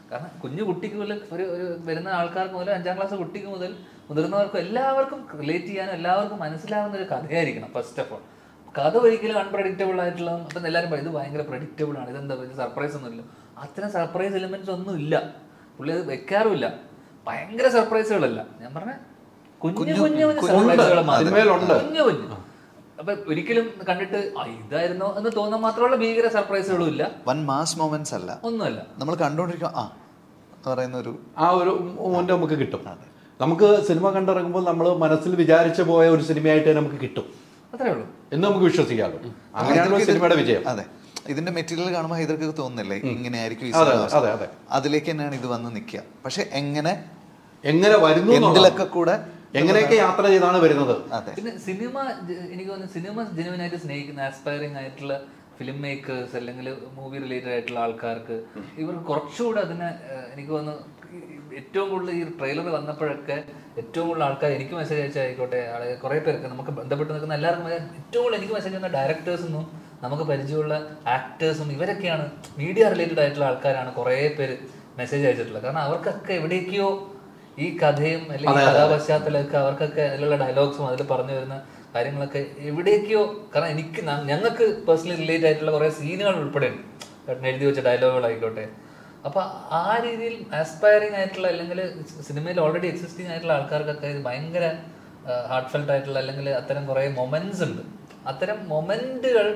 Speaker 2: കാരണം കുഞ്ഞു കുട്ടിക്ക് മുതൽ ഒരു ഒരു വരുന്ന ആൾക്കാർക്ക് മുതൽ അഞ്ചാം ക്ലാസ് കുട്ടിക്ക് മുതൽ മുതിർന്നവർക്കും എല്ലാവർക്കും റിലേറ്റ് ചെയ്യാനും എല്ലാവർക്കും മനസ്സിലാവുന്ന ഒരു കഥയായിരിക്കണം ഫസ്റ്റ് ഓഫ് ഓൾ കഥ ഒരിക്കലും അൺപ്രഡിക്റ്റബിൾ ആയിട്ടുള്ള അപ്പം എല്ലാവരും പറയും ഇത് ഭയങ്കര പ്രഡിക്റ്റബിൾ ആണ് ഇതെന്താ സർപ്രൈസ് ഒന്നും ഇല്ല അത്തരം സർപ്രൈസ് എലിമെന്റ്സ് ഒന്നും ഇല്ല പുള്ളി അത് വെക്കാറുമില്ല ഭയങ്കര സർപ്രൈസുകളല്ല ഞാൻ പറഞ്ഞ കുഞ്ഞു കുഞ്ഞു കുഞ്ഞു സർപ്രൈസുകൾ
Speaker 4: സിനിമയിലുണ്ട്.
Speaker 2: കുഞ്ഞു കുഞ്ഞു അപ്പൊ ഒരിക്കലും കണ്ടിട്ട് "ആ, ഇതായിരുന്നോ എന്ന് തോന്നാൻ മാത്രമുള്ള ഭീകര സർപ്രൈസുകളും ഇല്ല
Speaker 1: വൻ മാസ് മൊമെന്റ്സ് അല്ല
Speaker 2: ഒന്നുമല്ല
Speaker 1: നമ്മൾ കണ്ടുകൊണ്ടിരിക്കും ആ എന്ന് പറയുന്ന ഒരു
Speaker 4: ആ ഒരു മോമെന്റ് നമുക്ക് കിട്ടും നമുക്ക് സിനിമ കണ്ടിറങ്ങുമ്പോൾ നമ്മൾ മനസ്സിൽ വിചാരിച്ച പോയ ഒരു സിനിമയായിട്ട് തന്നെ നമുക്ക് കിട്ടും
Speaker 2: അത്രേ ഉള്ളൂ
Speaker 4: എന്ന് നമുക്ക് വിശ്വസിക്കാമല്ലോ അങ്ങനെയാണ്
Speaker 1: ഹൈദർക്ക് ഇത്
Speaker 4: സിനിമയുടെ വിജയം
Speaker 1: അതെ ഇതിന്റെ മെറ്റീരിയൽ കാണുമ്പോൾ ഹൈദർക്ക് തോന്നുന്നില്ലേ ഇങ്ങനെ ആയിരിക്കും ഈ
Speaker 4: അതെ,
Speaker 1: സിനിമ
Speaker 4: അതെ, അതെ.
Speaker 1: അതിലേക്ക് തന്നെയാണ് ഇത് വന്ന് നിൽക്കുക പക്ഷെ എങ്ങനെ
Speaker 4: എങ്ങനെ വരുന്നു എന്നുള്ളതാണ്.
Speaker 1: എന്തിലൊക്കെ കൂടെ
Speaker 4: എങ്ങനെയൊക്കെ യാത്ര ചെയ്താണ് വരുന്നത്
Speaker 1: അതെ
Speaker 2: പിന്നെ സിനിമ ജ- എനിക്ക് തോന്നുന്നു സിനിമ ജെനുവൻ ആയിട്ട് സ്നേഹിക്കുന്ന ആസ്പയറിംഗ് ആയിട്ടുള്ള ഫിലിം മേക്കേഴ്സ് അല്ലെങ്കിൽ മൂവി റിലേറ്റഡ് ആയിട്ടുള്ള ആൾക്കാർക്ക് ഇവർക്ക് കുറച്ചുകൂടെ അതിനെ ഏഹ്, എനിക്ക് തോന്നുന്നു ഈ- ഏറ്റവും കൂടുതൽ ഈ ട്രെയിലർ വന്നപ്പോഴൊക്കെ ഏറ്റവും കൂടുതൽ ആൾക്കാർ എനിക്ക് മെസ്സേജ് അയച്ചായിക്കോട്ടെ ആളെ കുറേ പേർക്ക് നമുക്ക് ബന്ധപ്പെട്ട് നിൽക്കുന്ന എല്ലാവർക്കും മെ- ഏറ്റവും കൂടുതൽ എനിക്ക് മെസ്സേജ് വന്ന ഡയറക്ടേഴ്സൊന്നും നമുക്ക് പരിചയമുള്ള ആക്ടേഴ്സും ഇവരൊക്കെയാണ് മീഡിയ റിലേറ്റഡ് ആയിട്ടുള്ള ആൾക്കാരാണ് കുറേ പേര് മെസ്സേജ് അയച്ചിട്ടുള്ളത് കാരണം അവർക്കൊക്കെ എവിടേക്കോ ഈ കഥയും അല്ലെങ്കിൽ കഥാപശ്ചാത്തലമൊക്കെ അവർക്കൊക്കെ അതിലുള്ള ഡയലോഗ്സും അതിൽ പറഞ്ഞു വരുന്ന കാര്യങ്ങളൊക്കെ എവിടേക്കോ കാരണം എനിക്ക് ന- ഞങ്ങൾക്ക് പേഴ്സണലി റിലേറ്റ് ആയിട്ടുള്ള കുറെ സീനുകൾ ഉൾപ്പെടെ ഉണ്ട് ചേട്ടൻ എഴുതി വെച്ച ഡയലോഗുകളായിക്കോട്ടെ അപ്പൊ ആ രീതിയിൽ ആസ്പയറിംഗ് ആയിട്ടുള്ള അല്ലെങ്കിൽ സിനിമയിൽ ഓൾറെഡി എക്സിസ്റ്റിംഗ് ആയിട്ടുള്ള ആൾക്കാർക്കൊക്കെ ഇത് ഭയങ്കര ഹാർട്ട് ഫെൽട്ട് ആയിട്ടുള്ള അല്ലെങ്കിൽ അത്തരം കുറെ മൊമെന്റ്സ് ഉണ്ട് അത്തരം മൊമെന്റുകൾ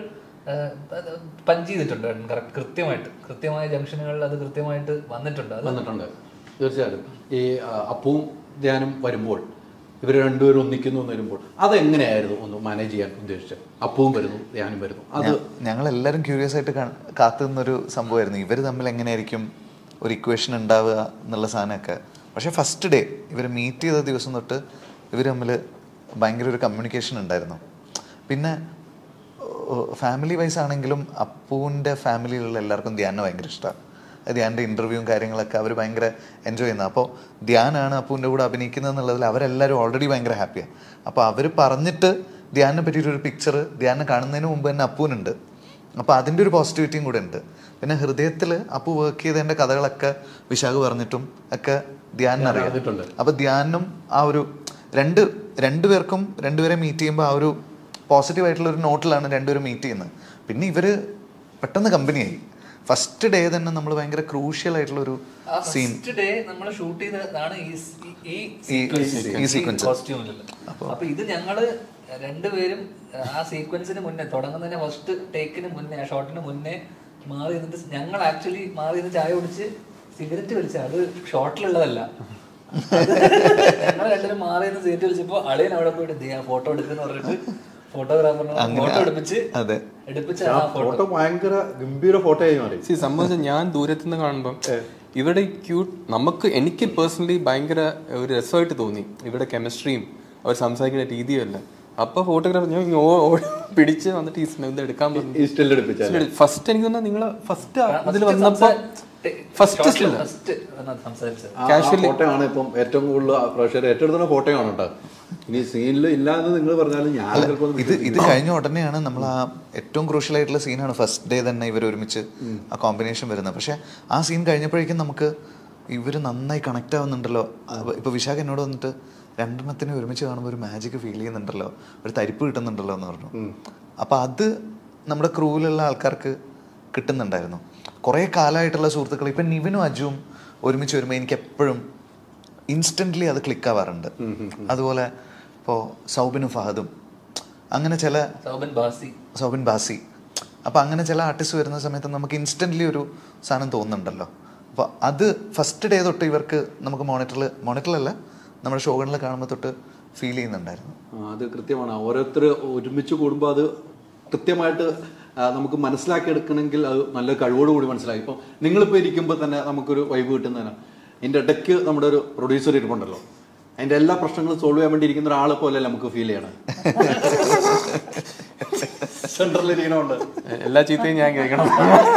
Speaker 2: പഞ്ച് ചെയ്തിട്ടുണ്ട് കറക്റ്റ് കൃത്യമായിട്ട് കൃത്യമായ ജംഗ്ഷനുകളിൽ അത് കൃത്യമായിട്ട് വന്നിട്ടുണ്ട് അത്
Speaker 4: വന്നിട്ടുണ്ട് തീർച്ചയായിട്ടും ഈ ആ, അപ്പവും ധ്യാനം വരുമ്പോൾ ഇവർ രണ്ടുപേരും ഒന്നിക്കുന്നു എന്ന് വരുമ്പോൾ അതെങ്ങനെയായിരുന്നു ഒന്ന് മാനേജ് ചെയ്യാൻ ഉദ്ദേശിച്ചത് അപ്പവും വരുന്നു ധ്യാനം വരുന്നു അത്
Speaker 1: ഞങ്ങൾ എല്ലാവരും ക്യൂരിയസ് ആയിട്ട് കാ- കാത്തുനിന്നൊരു സംഭവമായിരുന്നു ഇവർ തമ്മിൽ എങ്ങനെയായിരിക്കും ഒരു ഇക്വേഷൻ ഉണ്ടാവുക എന്നുള്ള സാധനമൊക്കെ പക്ഷേ ഫസ്റ്റ് ഡേ ഇവർ മീറ്റ് ചെയ്ത ദിവസം തൊട്ട് ഇവർ തമ്മിൽ ഭയങ്കര ഒരു കമ്മ്യൂണിക്കേഷൻ ഉണ്ടായിരുന്നു പിന്നെ ഫാമിലി വൈസ് ആണെങ്കിലും അപ്പുവിൻ്റെ ഫാമിലിയിലുള്ള എല്ലാവർക്കും ധ്യാനം ഭയങ്കര ഇഷ്ടമാണ് ധ്യാൻ്റെ ഇൻ്റർവ്യൂവും കാര്യങ്ങളൊക്കെ അവർ ഭയങ്കര എൻജോയ് ചെയ്യുന്നത് അപ്പോൾ ധ്യാനാണ് അപ്പുവിൻ്റെ കൂടെ അഭിനയിക്കുന്നത് എന്നുള്ളതിൽ അവരെല്ലാവരും ഓൾറെഡി ഭയങ്കര ഹാപ്പിയാണ് അപ്പോൾ അവർ പറഞ്ഞിട്ട് ധ്യാനിനെ പറ്റിയിട്ടൊരു പിക്ചർ ധ്യാനം കാണുന്നതിന് മുമ്പ് തന്നെ അപ്പുവിനുണ്ട് അപ്പോൾ അതിൻ്റെ ഒരു പോസിറ്റിവിറ്റിയും കൂടെ ഉണ്ട് പിന്നെ ഹൃദയത്തിൽ അപ്പു വർക്ക് ചെയ്തതിൻ്റെ കഥകളൊക്കെ വിശാഖ് പറഞ്ഞിട്ടും ഒക്കെ ധ്യാനിനറിയാം
Speaker 4: അറിഞ്ഞിട്ടുണ്ട്.
Speaker 1: അപ്പോൾ ധ്യാനും ആ ഒരു രണ്ട് രണ്ടുപേർക്കും രണ്ടുപേരെ മീറ്റ് ചെയ്യുമ്പോൾ ആ ഒരു പോസിറ്റീവ് ആയിട്ടുള്ള ഒരു നോട്ടിലാണ് രണ്ടുപേരും മീറ്റ് ചെയ്യുന്നത് പിന്നെ ഇവര് പെട്ടെന്ന് കമ്പനിയായി ഫസ്റ്റ് ഡേ തന്നെ നമ്മൾ ഭയങ്കര ക്രൂഷ്യൽ ആയിട്ടുള്ള ഒരു സീൻ
Speaker 2: ഫസ്റ്റ് ഡേ നമ്മൾ ഷൂട്ട് ചെയ്തതാണ് ഈ സ്- ഈ
Speaker 1: ഈ- ഈ sequence.
Speaker 2: കോസ്റ്റ്യൂമിൽ അപ്പൊ ഇത് ഞങ്ങള് രണ്ടുപേരും ആ സീക്വൻസിന് മുന്നേ തുടങ്ങുന്നതിന് ഫസ്റ്റ് ടേക്കിന് മുന്നേ ആ ഷോട്ടിന് മുന്നേ മാറി നിന്നിട്ട് ഞങ്ങൾ ആക്ച്വലി മാറി നിന്ന് ചായ കുടിച്ച് സിഗരറ്റ് വലിച്ച അത് ഷോട്ടിലുള്ളതല്ല ഞങ്ങൾ രണ്ടുപേരും മാറി നിന്ന് സിഗരറ്റ് വലിച്ചപ്പോ അളിയൻ അവിടെ പോയിട്ട് ഫോട്ടോ എടുക്കുന്ന പറഞ്ഞിട്ട് ഫോട്ടോഗ്രാഫറിനെ
Speaker 1: അങ്ങനെ
Speaker 2: ഫോട്ടോ എടുപ്പിച്ച്
Speaker 1: അതെ.
Speaker 2: എടുപ്പിച്ച്
Speaker 4: ആ
Speaker 2: ആ ഫോട്ടോ
Speaker 4: ഫോട്ടോ ഭയങ്കര ഗംഭീര ഫോട്ടോ ആയി മാറി
Speaker 3: സി സംഭവിച്ച ഞാൻ ദൂരത്ത് നിന്ന് കാണുമ്പം ഇവിടെ ക്യൂട്ട് നമുക്ക് എനിക്ക് പേഴ്സണലി ഭയങ്കര ഒരു രസമായിട്ട് തോന്നി ഇവിടെ കെമിസ്ട്രിയും അവർ സംസാരിക്കുന്ന രീതിയും അല്ല അപ്പൊ ഫോട്ടോഗ്രാഫർ ഞാൻ ഇങ്ങ് ഓ- ഓ- പിടിച്ച് വന്നിട്ട് ഈ സ്ന- ഇത് എടുക്കാൻ പറഞ്ഞു
Speaker 4: ഈ സ്റ്റിൽ എടുപ്പിച്ചാൽ
Speaker 3: ഫസ്റ്റ് എനിക്ക് തോന്നുന്നു നിങ്ങള് ഫസ്റ്റ് ഇതിൽ വന്നപ്പോ ഫസ്റ്റ് സ്റ്റിൽ
Speaker 2: ഫസ്റ്റ് സംസാരിച്ചത്
Speaker 3: Casually.
Speaker 4: ഫോട്ടോയാണ് ഇപ്പം ഏറ്റവും കൂടുതൽ പ്രേക്ഷകർ ഏറ്റെടുത്തുന്ന ഫോട്ടോയാണ് കേട്ടോ ഇനി സീനിൽ ഇല്ലാന്ന് നിങ്ങൾ പറഞ്ഞാലും ഞാൻ ചിലപ്പോൾ
Speaker 1: ഇത് ഇത് കഴിഞ്ഞ ഉടനെയാണ് നമ്മൾ ആ ഏറ്റവും ക്രൂഷ്യൽ ആയിട്ടുള്ള സീനാണ് ഫസ്റ്റ് ഡേ തന്നെ ഇവർ ഒരുമിച്ച് ആ കോമ്പിനേഷൻ വരുന്നത് പക്ഷെ ആ സീൻ കഴിഞ്ഞപ്പോഴേക്കും നമുക്ക് ഇവർ നന്നായി കണക്ട് ആവുന്നുണ്ടല്ലോ അപ്പൊ ഇപ്പൊ വിശാഖ് എന്നോട് വന്നിട്ട് രണ്ടെണ്ണത്തിനെ ഒരുമിച്ച് കാണുമ്പോൾ ഒരു മാജിക് ഫീൽ ചെയ്യുന്നുണ്ടല്ലോ ഒരു തരിപ്പ് കിട്ടുന്നുണ്ടല്ലോ എന്ന് പറഞ്ഞു അപ്പൊ അത് നമ്മുടെ ക്രൂവിലുള്ള ആൾക്കാർക്ക് കിട്ടുന്നുണ്ടായിരുന്നു കുറേ കാലമായിട്ടുള്ള സുഹൃത്തുക്കൾ ഇപ്പം നിവിനും അജുവും ഒരുമിച്ച് വരുമ്പോൾ എനിക്ക് എപ്പോഴും ഇൻസ്റ്റൻ്റ്ലി അത് ക്ലിക്ക് ആവാറുണ്ട് അതുപോലെ ഇപ്പോൾ സൗബിനും ഫഹദും അങ്ങനെ ചില
Speaker 2: സൗബൻ ബാസി
Speaker 1: സൗബിൻ ബാസി അപ്പോൾ അങ്ങനെ ചില ആർട്ടിസ്റ്റ് വരുന്ന സമയത്ത് നമുക്ക് ഇൻസ്റ്റൻ്റ്ലി ഒരു സാധനം തോന്നുന്നുണ്ടല്ലോ അപ്പോൾ അത് ഫസ്റ്റ് ഡേ തൊട്ട് ഇവർക്ക് നമുക്ക് മോണിറ്ററിൽ മോണിറ്ററിലല്ല നമ്മുടെ ഷോകളിൽ കാണുമ്പോൾ തൊട്ട് ഫീൽ ചെയ്യുന്നുണ്ടായിരുന്നു
Speaker 4: ആ, അത് കൃത്യമാണ് ഓരോരുത്തർ ഒരുമിച്ച് കൂടുമ്പോൾ അത് കൃത്യമായിട്ട് ആ, നമുക്ക് മനസ്സിലാക്കിയെടുക്കണമെങ്കിൽ അത് നല്ല കഴിവോടുകൂടി മനസ്സിലാക്കി ഇപ്പം നിങ്ങളിപ്പോൾ ഇരിക്കുമ്പോൾ തന്നെ നമുക്കൊരു വൈബ് കിട്ടുന്നതിന് ഇതിൻ്റെ ഇടയ്ക്ക് നമ്മുടെ ഒരു പ്രൊഡ്യൂസർ ഇരിപ്പുണ്ടല്ലോ അതിൻ്റെ എല്ലാ പ്രശ്നങ്ങളും സോൾവ് ചെയ്യാൻ വേണ്ടി ഇരിക്കുന്ന ഒരാളെ പോലെ നമുക്ക് ഫീൽ ചെയ്യണം സെൻട്രലിൽ ഇരിക്കണമുണ്ട്
Speaker 3: എല്ലാ ചീത്തയും ഞാൻ കേൾക്കണം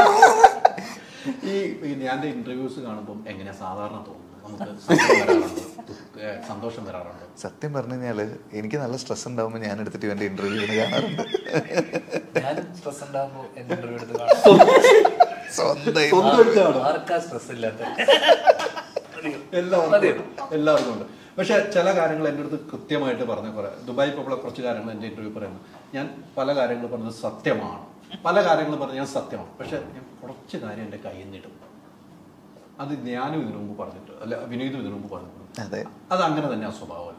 Speaker 4: ഈ ഈ ഞാൻ ഇന്റർവ്യൂസ് കാണുമ്പോൾ എങ്ങനെയാ സാധാരണ തോന്നുന്നത് നമുക്ക് സങ്കടം വരാറുണ്ട് ദുഃഖ- ഏ, സന്തോഷം വരാറുണ്ട്
Speaker 1: സത്യം പറഞ്ഞു കഴിഞ്ഞാൽ എനിക്ക് നല്ല സ്ട്രെസ് ഉണ്ടാകുമ്പോൾ ഞാൻ എടുത്തിട്ട് ഇവൻ്റെ ഇൻ്റർവ്യൂവിന് കാണാറുണ്ട്
Speaker 2: ഞാൻ സ്ട്രെസ് ഉണ്ടാകുമ്പോൾ എന്റെ ഇന്റർവ്യൂ എടുത്ത് കാണും
Speaker 1: സ്വന്തം
Speaker 4: സ്വന്തം എടുത്തതാണ്
Speaker 2: ആർക്കാ സ്ട്രെസ് ഇല്ലാത്ത
Speaker 4: എല്ലാവർക്കും എല്ലാവർക്കും ഉണ്ട് പക്ഷെ ചില കാര്യങ്ങൾ എൻ്റെ അടുത്ത് കൃത്യമായിട്ട് പറഞ്ഞ കുറെ ദുബായ് ഇപ്പോൾ കുറച്ച് കാര്യങ്ങൾ എൻ്റെ ഇന്റർവ്യൂ പറയുന്നത് ഞാൻ പല കാര്യങ്ങൾ പറഞ്ഞത് സത്യമാണ് പല കാര്യങ്ങൾ പറഞ്ഞത് ഞാൻ സത്യമാണ് പക്ഷെ ഞാൻ കുറച്ച് കാര്യം എൻ്റെ കയ്യിൽ നിന്നിടും അത് ഞാനും ഇതിനു മുമ്പ് പറഞ്ഞിട്ട് അല്ല വിനീതും ഇതിനു മുമ്പ് പറഞ്ഞിട്ടുണ്ട്
Speaker 1: അതെ
Speaker 4: അത് അങ്ങനെ തന്നെ ആ സ്വഭാവമല്ലേ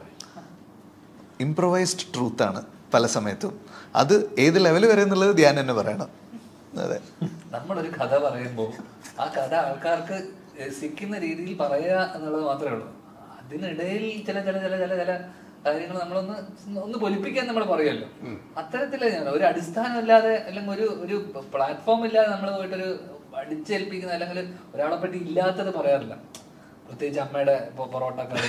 Speaker 1: ഇംപ്രവൈസ്ഡ് ട്രൂത്ത് ആണ് പല സമയത്തും അത് ഏത് ലെവൽ വരെ എന്നുള്ളത് ധ്യാൻ തന്നെ പറയണം അതെ
Speaker 2: നമ്മളൊരു കഥ പറയുമ്പോൾ ആ കഥ ആൾക്കാർക്ക് രസിക്കുന്ന രീതിയിൽ പറയുക എന്നുള്ളത് മാത്രമേ ഉള്ളൂ അതിനിടയിൽ ചില ചില ചില ചില ചില കാര്യങ്ങൾ നമ്മളൊന്ന് ഒന്ന് പൊലിപ്പിക്കാൻ നമ്മൾ പറയുമല്ലോ അത്തരത്തില് ഞാൻ ഒരു അടിസ്ഥാനമില്ലാതെ അല്ലെങ്കിൽ ഒരു ഒരു പ്ലാറ്റ്ഫോം ഇല്ലാതെ നമ്മൾ പോയിട്ടൊരു അടിച്ചേൽപ്പിക്കുന്ന അല്ലെങ്കിൽ ഒരാളെ പറ്റി ഇല്ലാത്തത് പറയാറില്ല പ്രത്യേകിച്ച് അമ്മയുടെ ഇപ്പൊ പൊറോട്ട കറി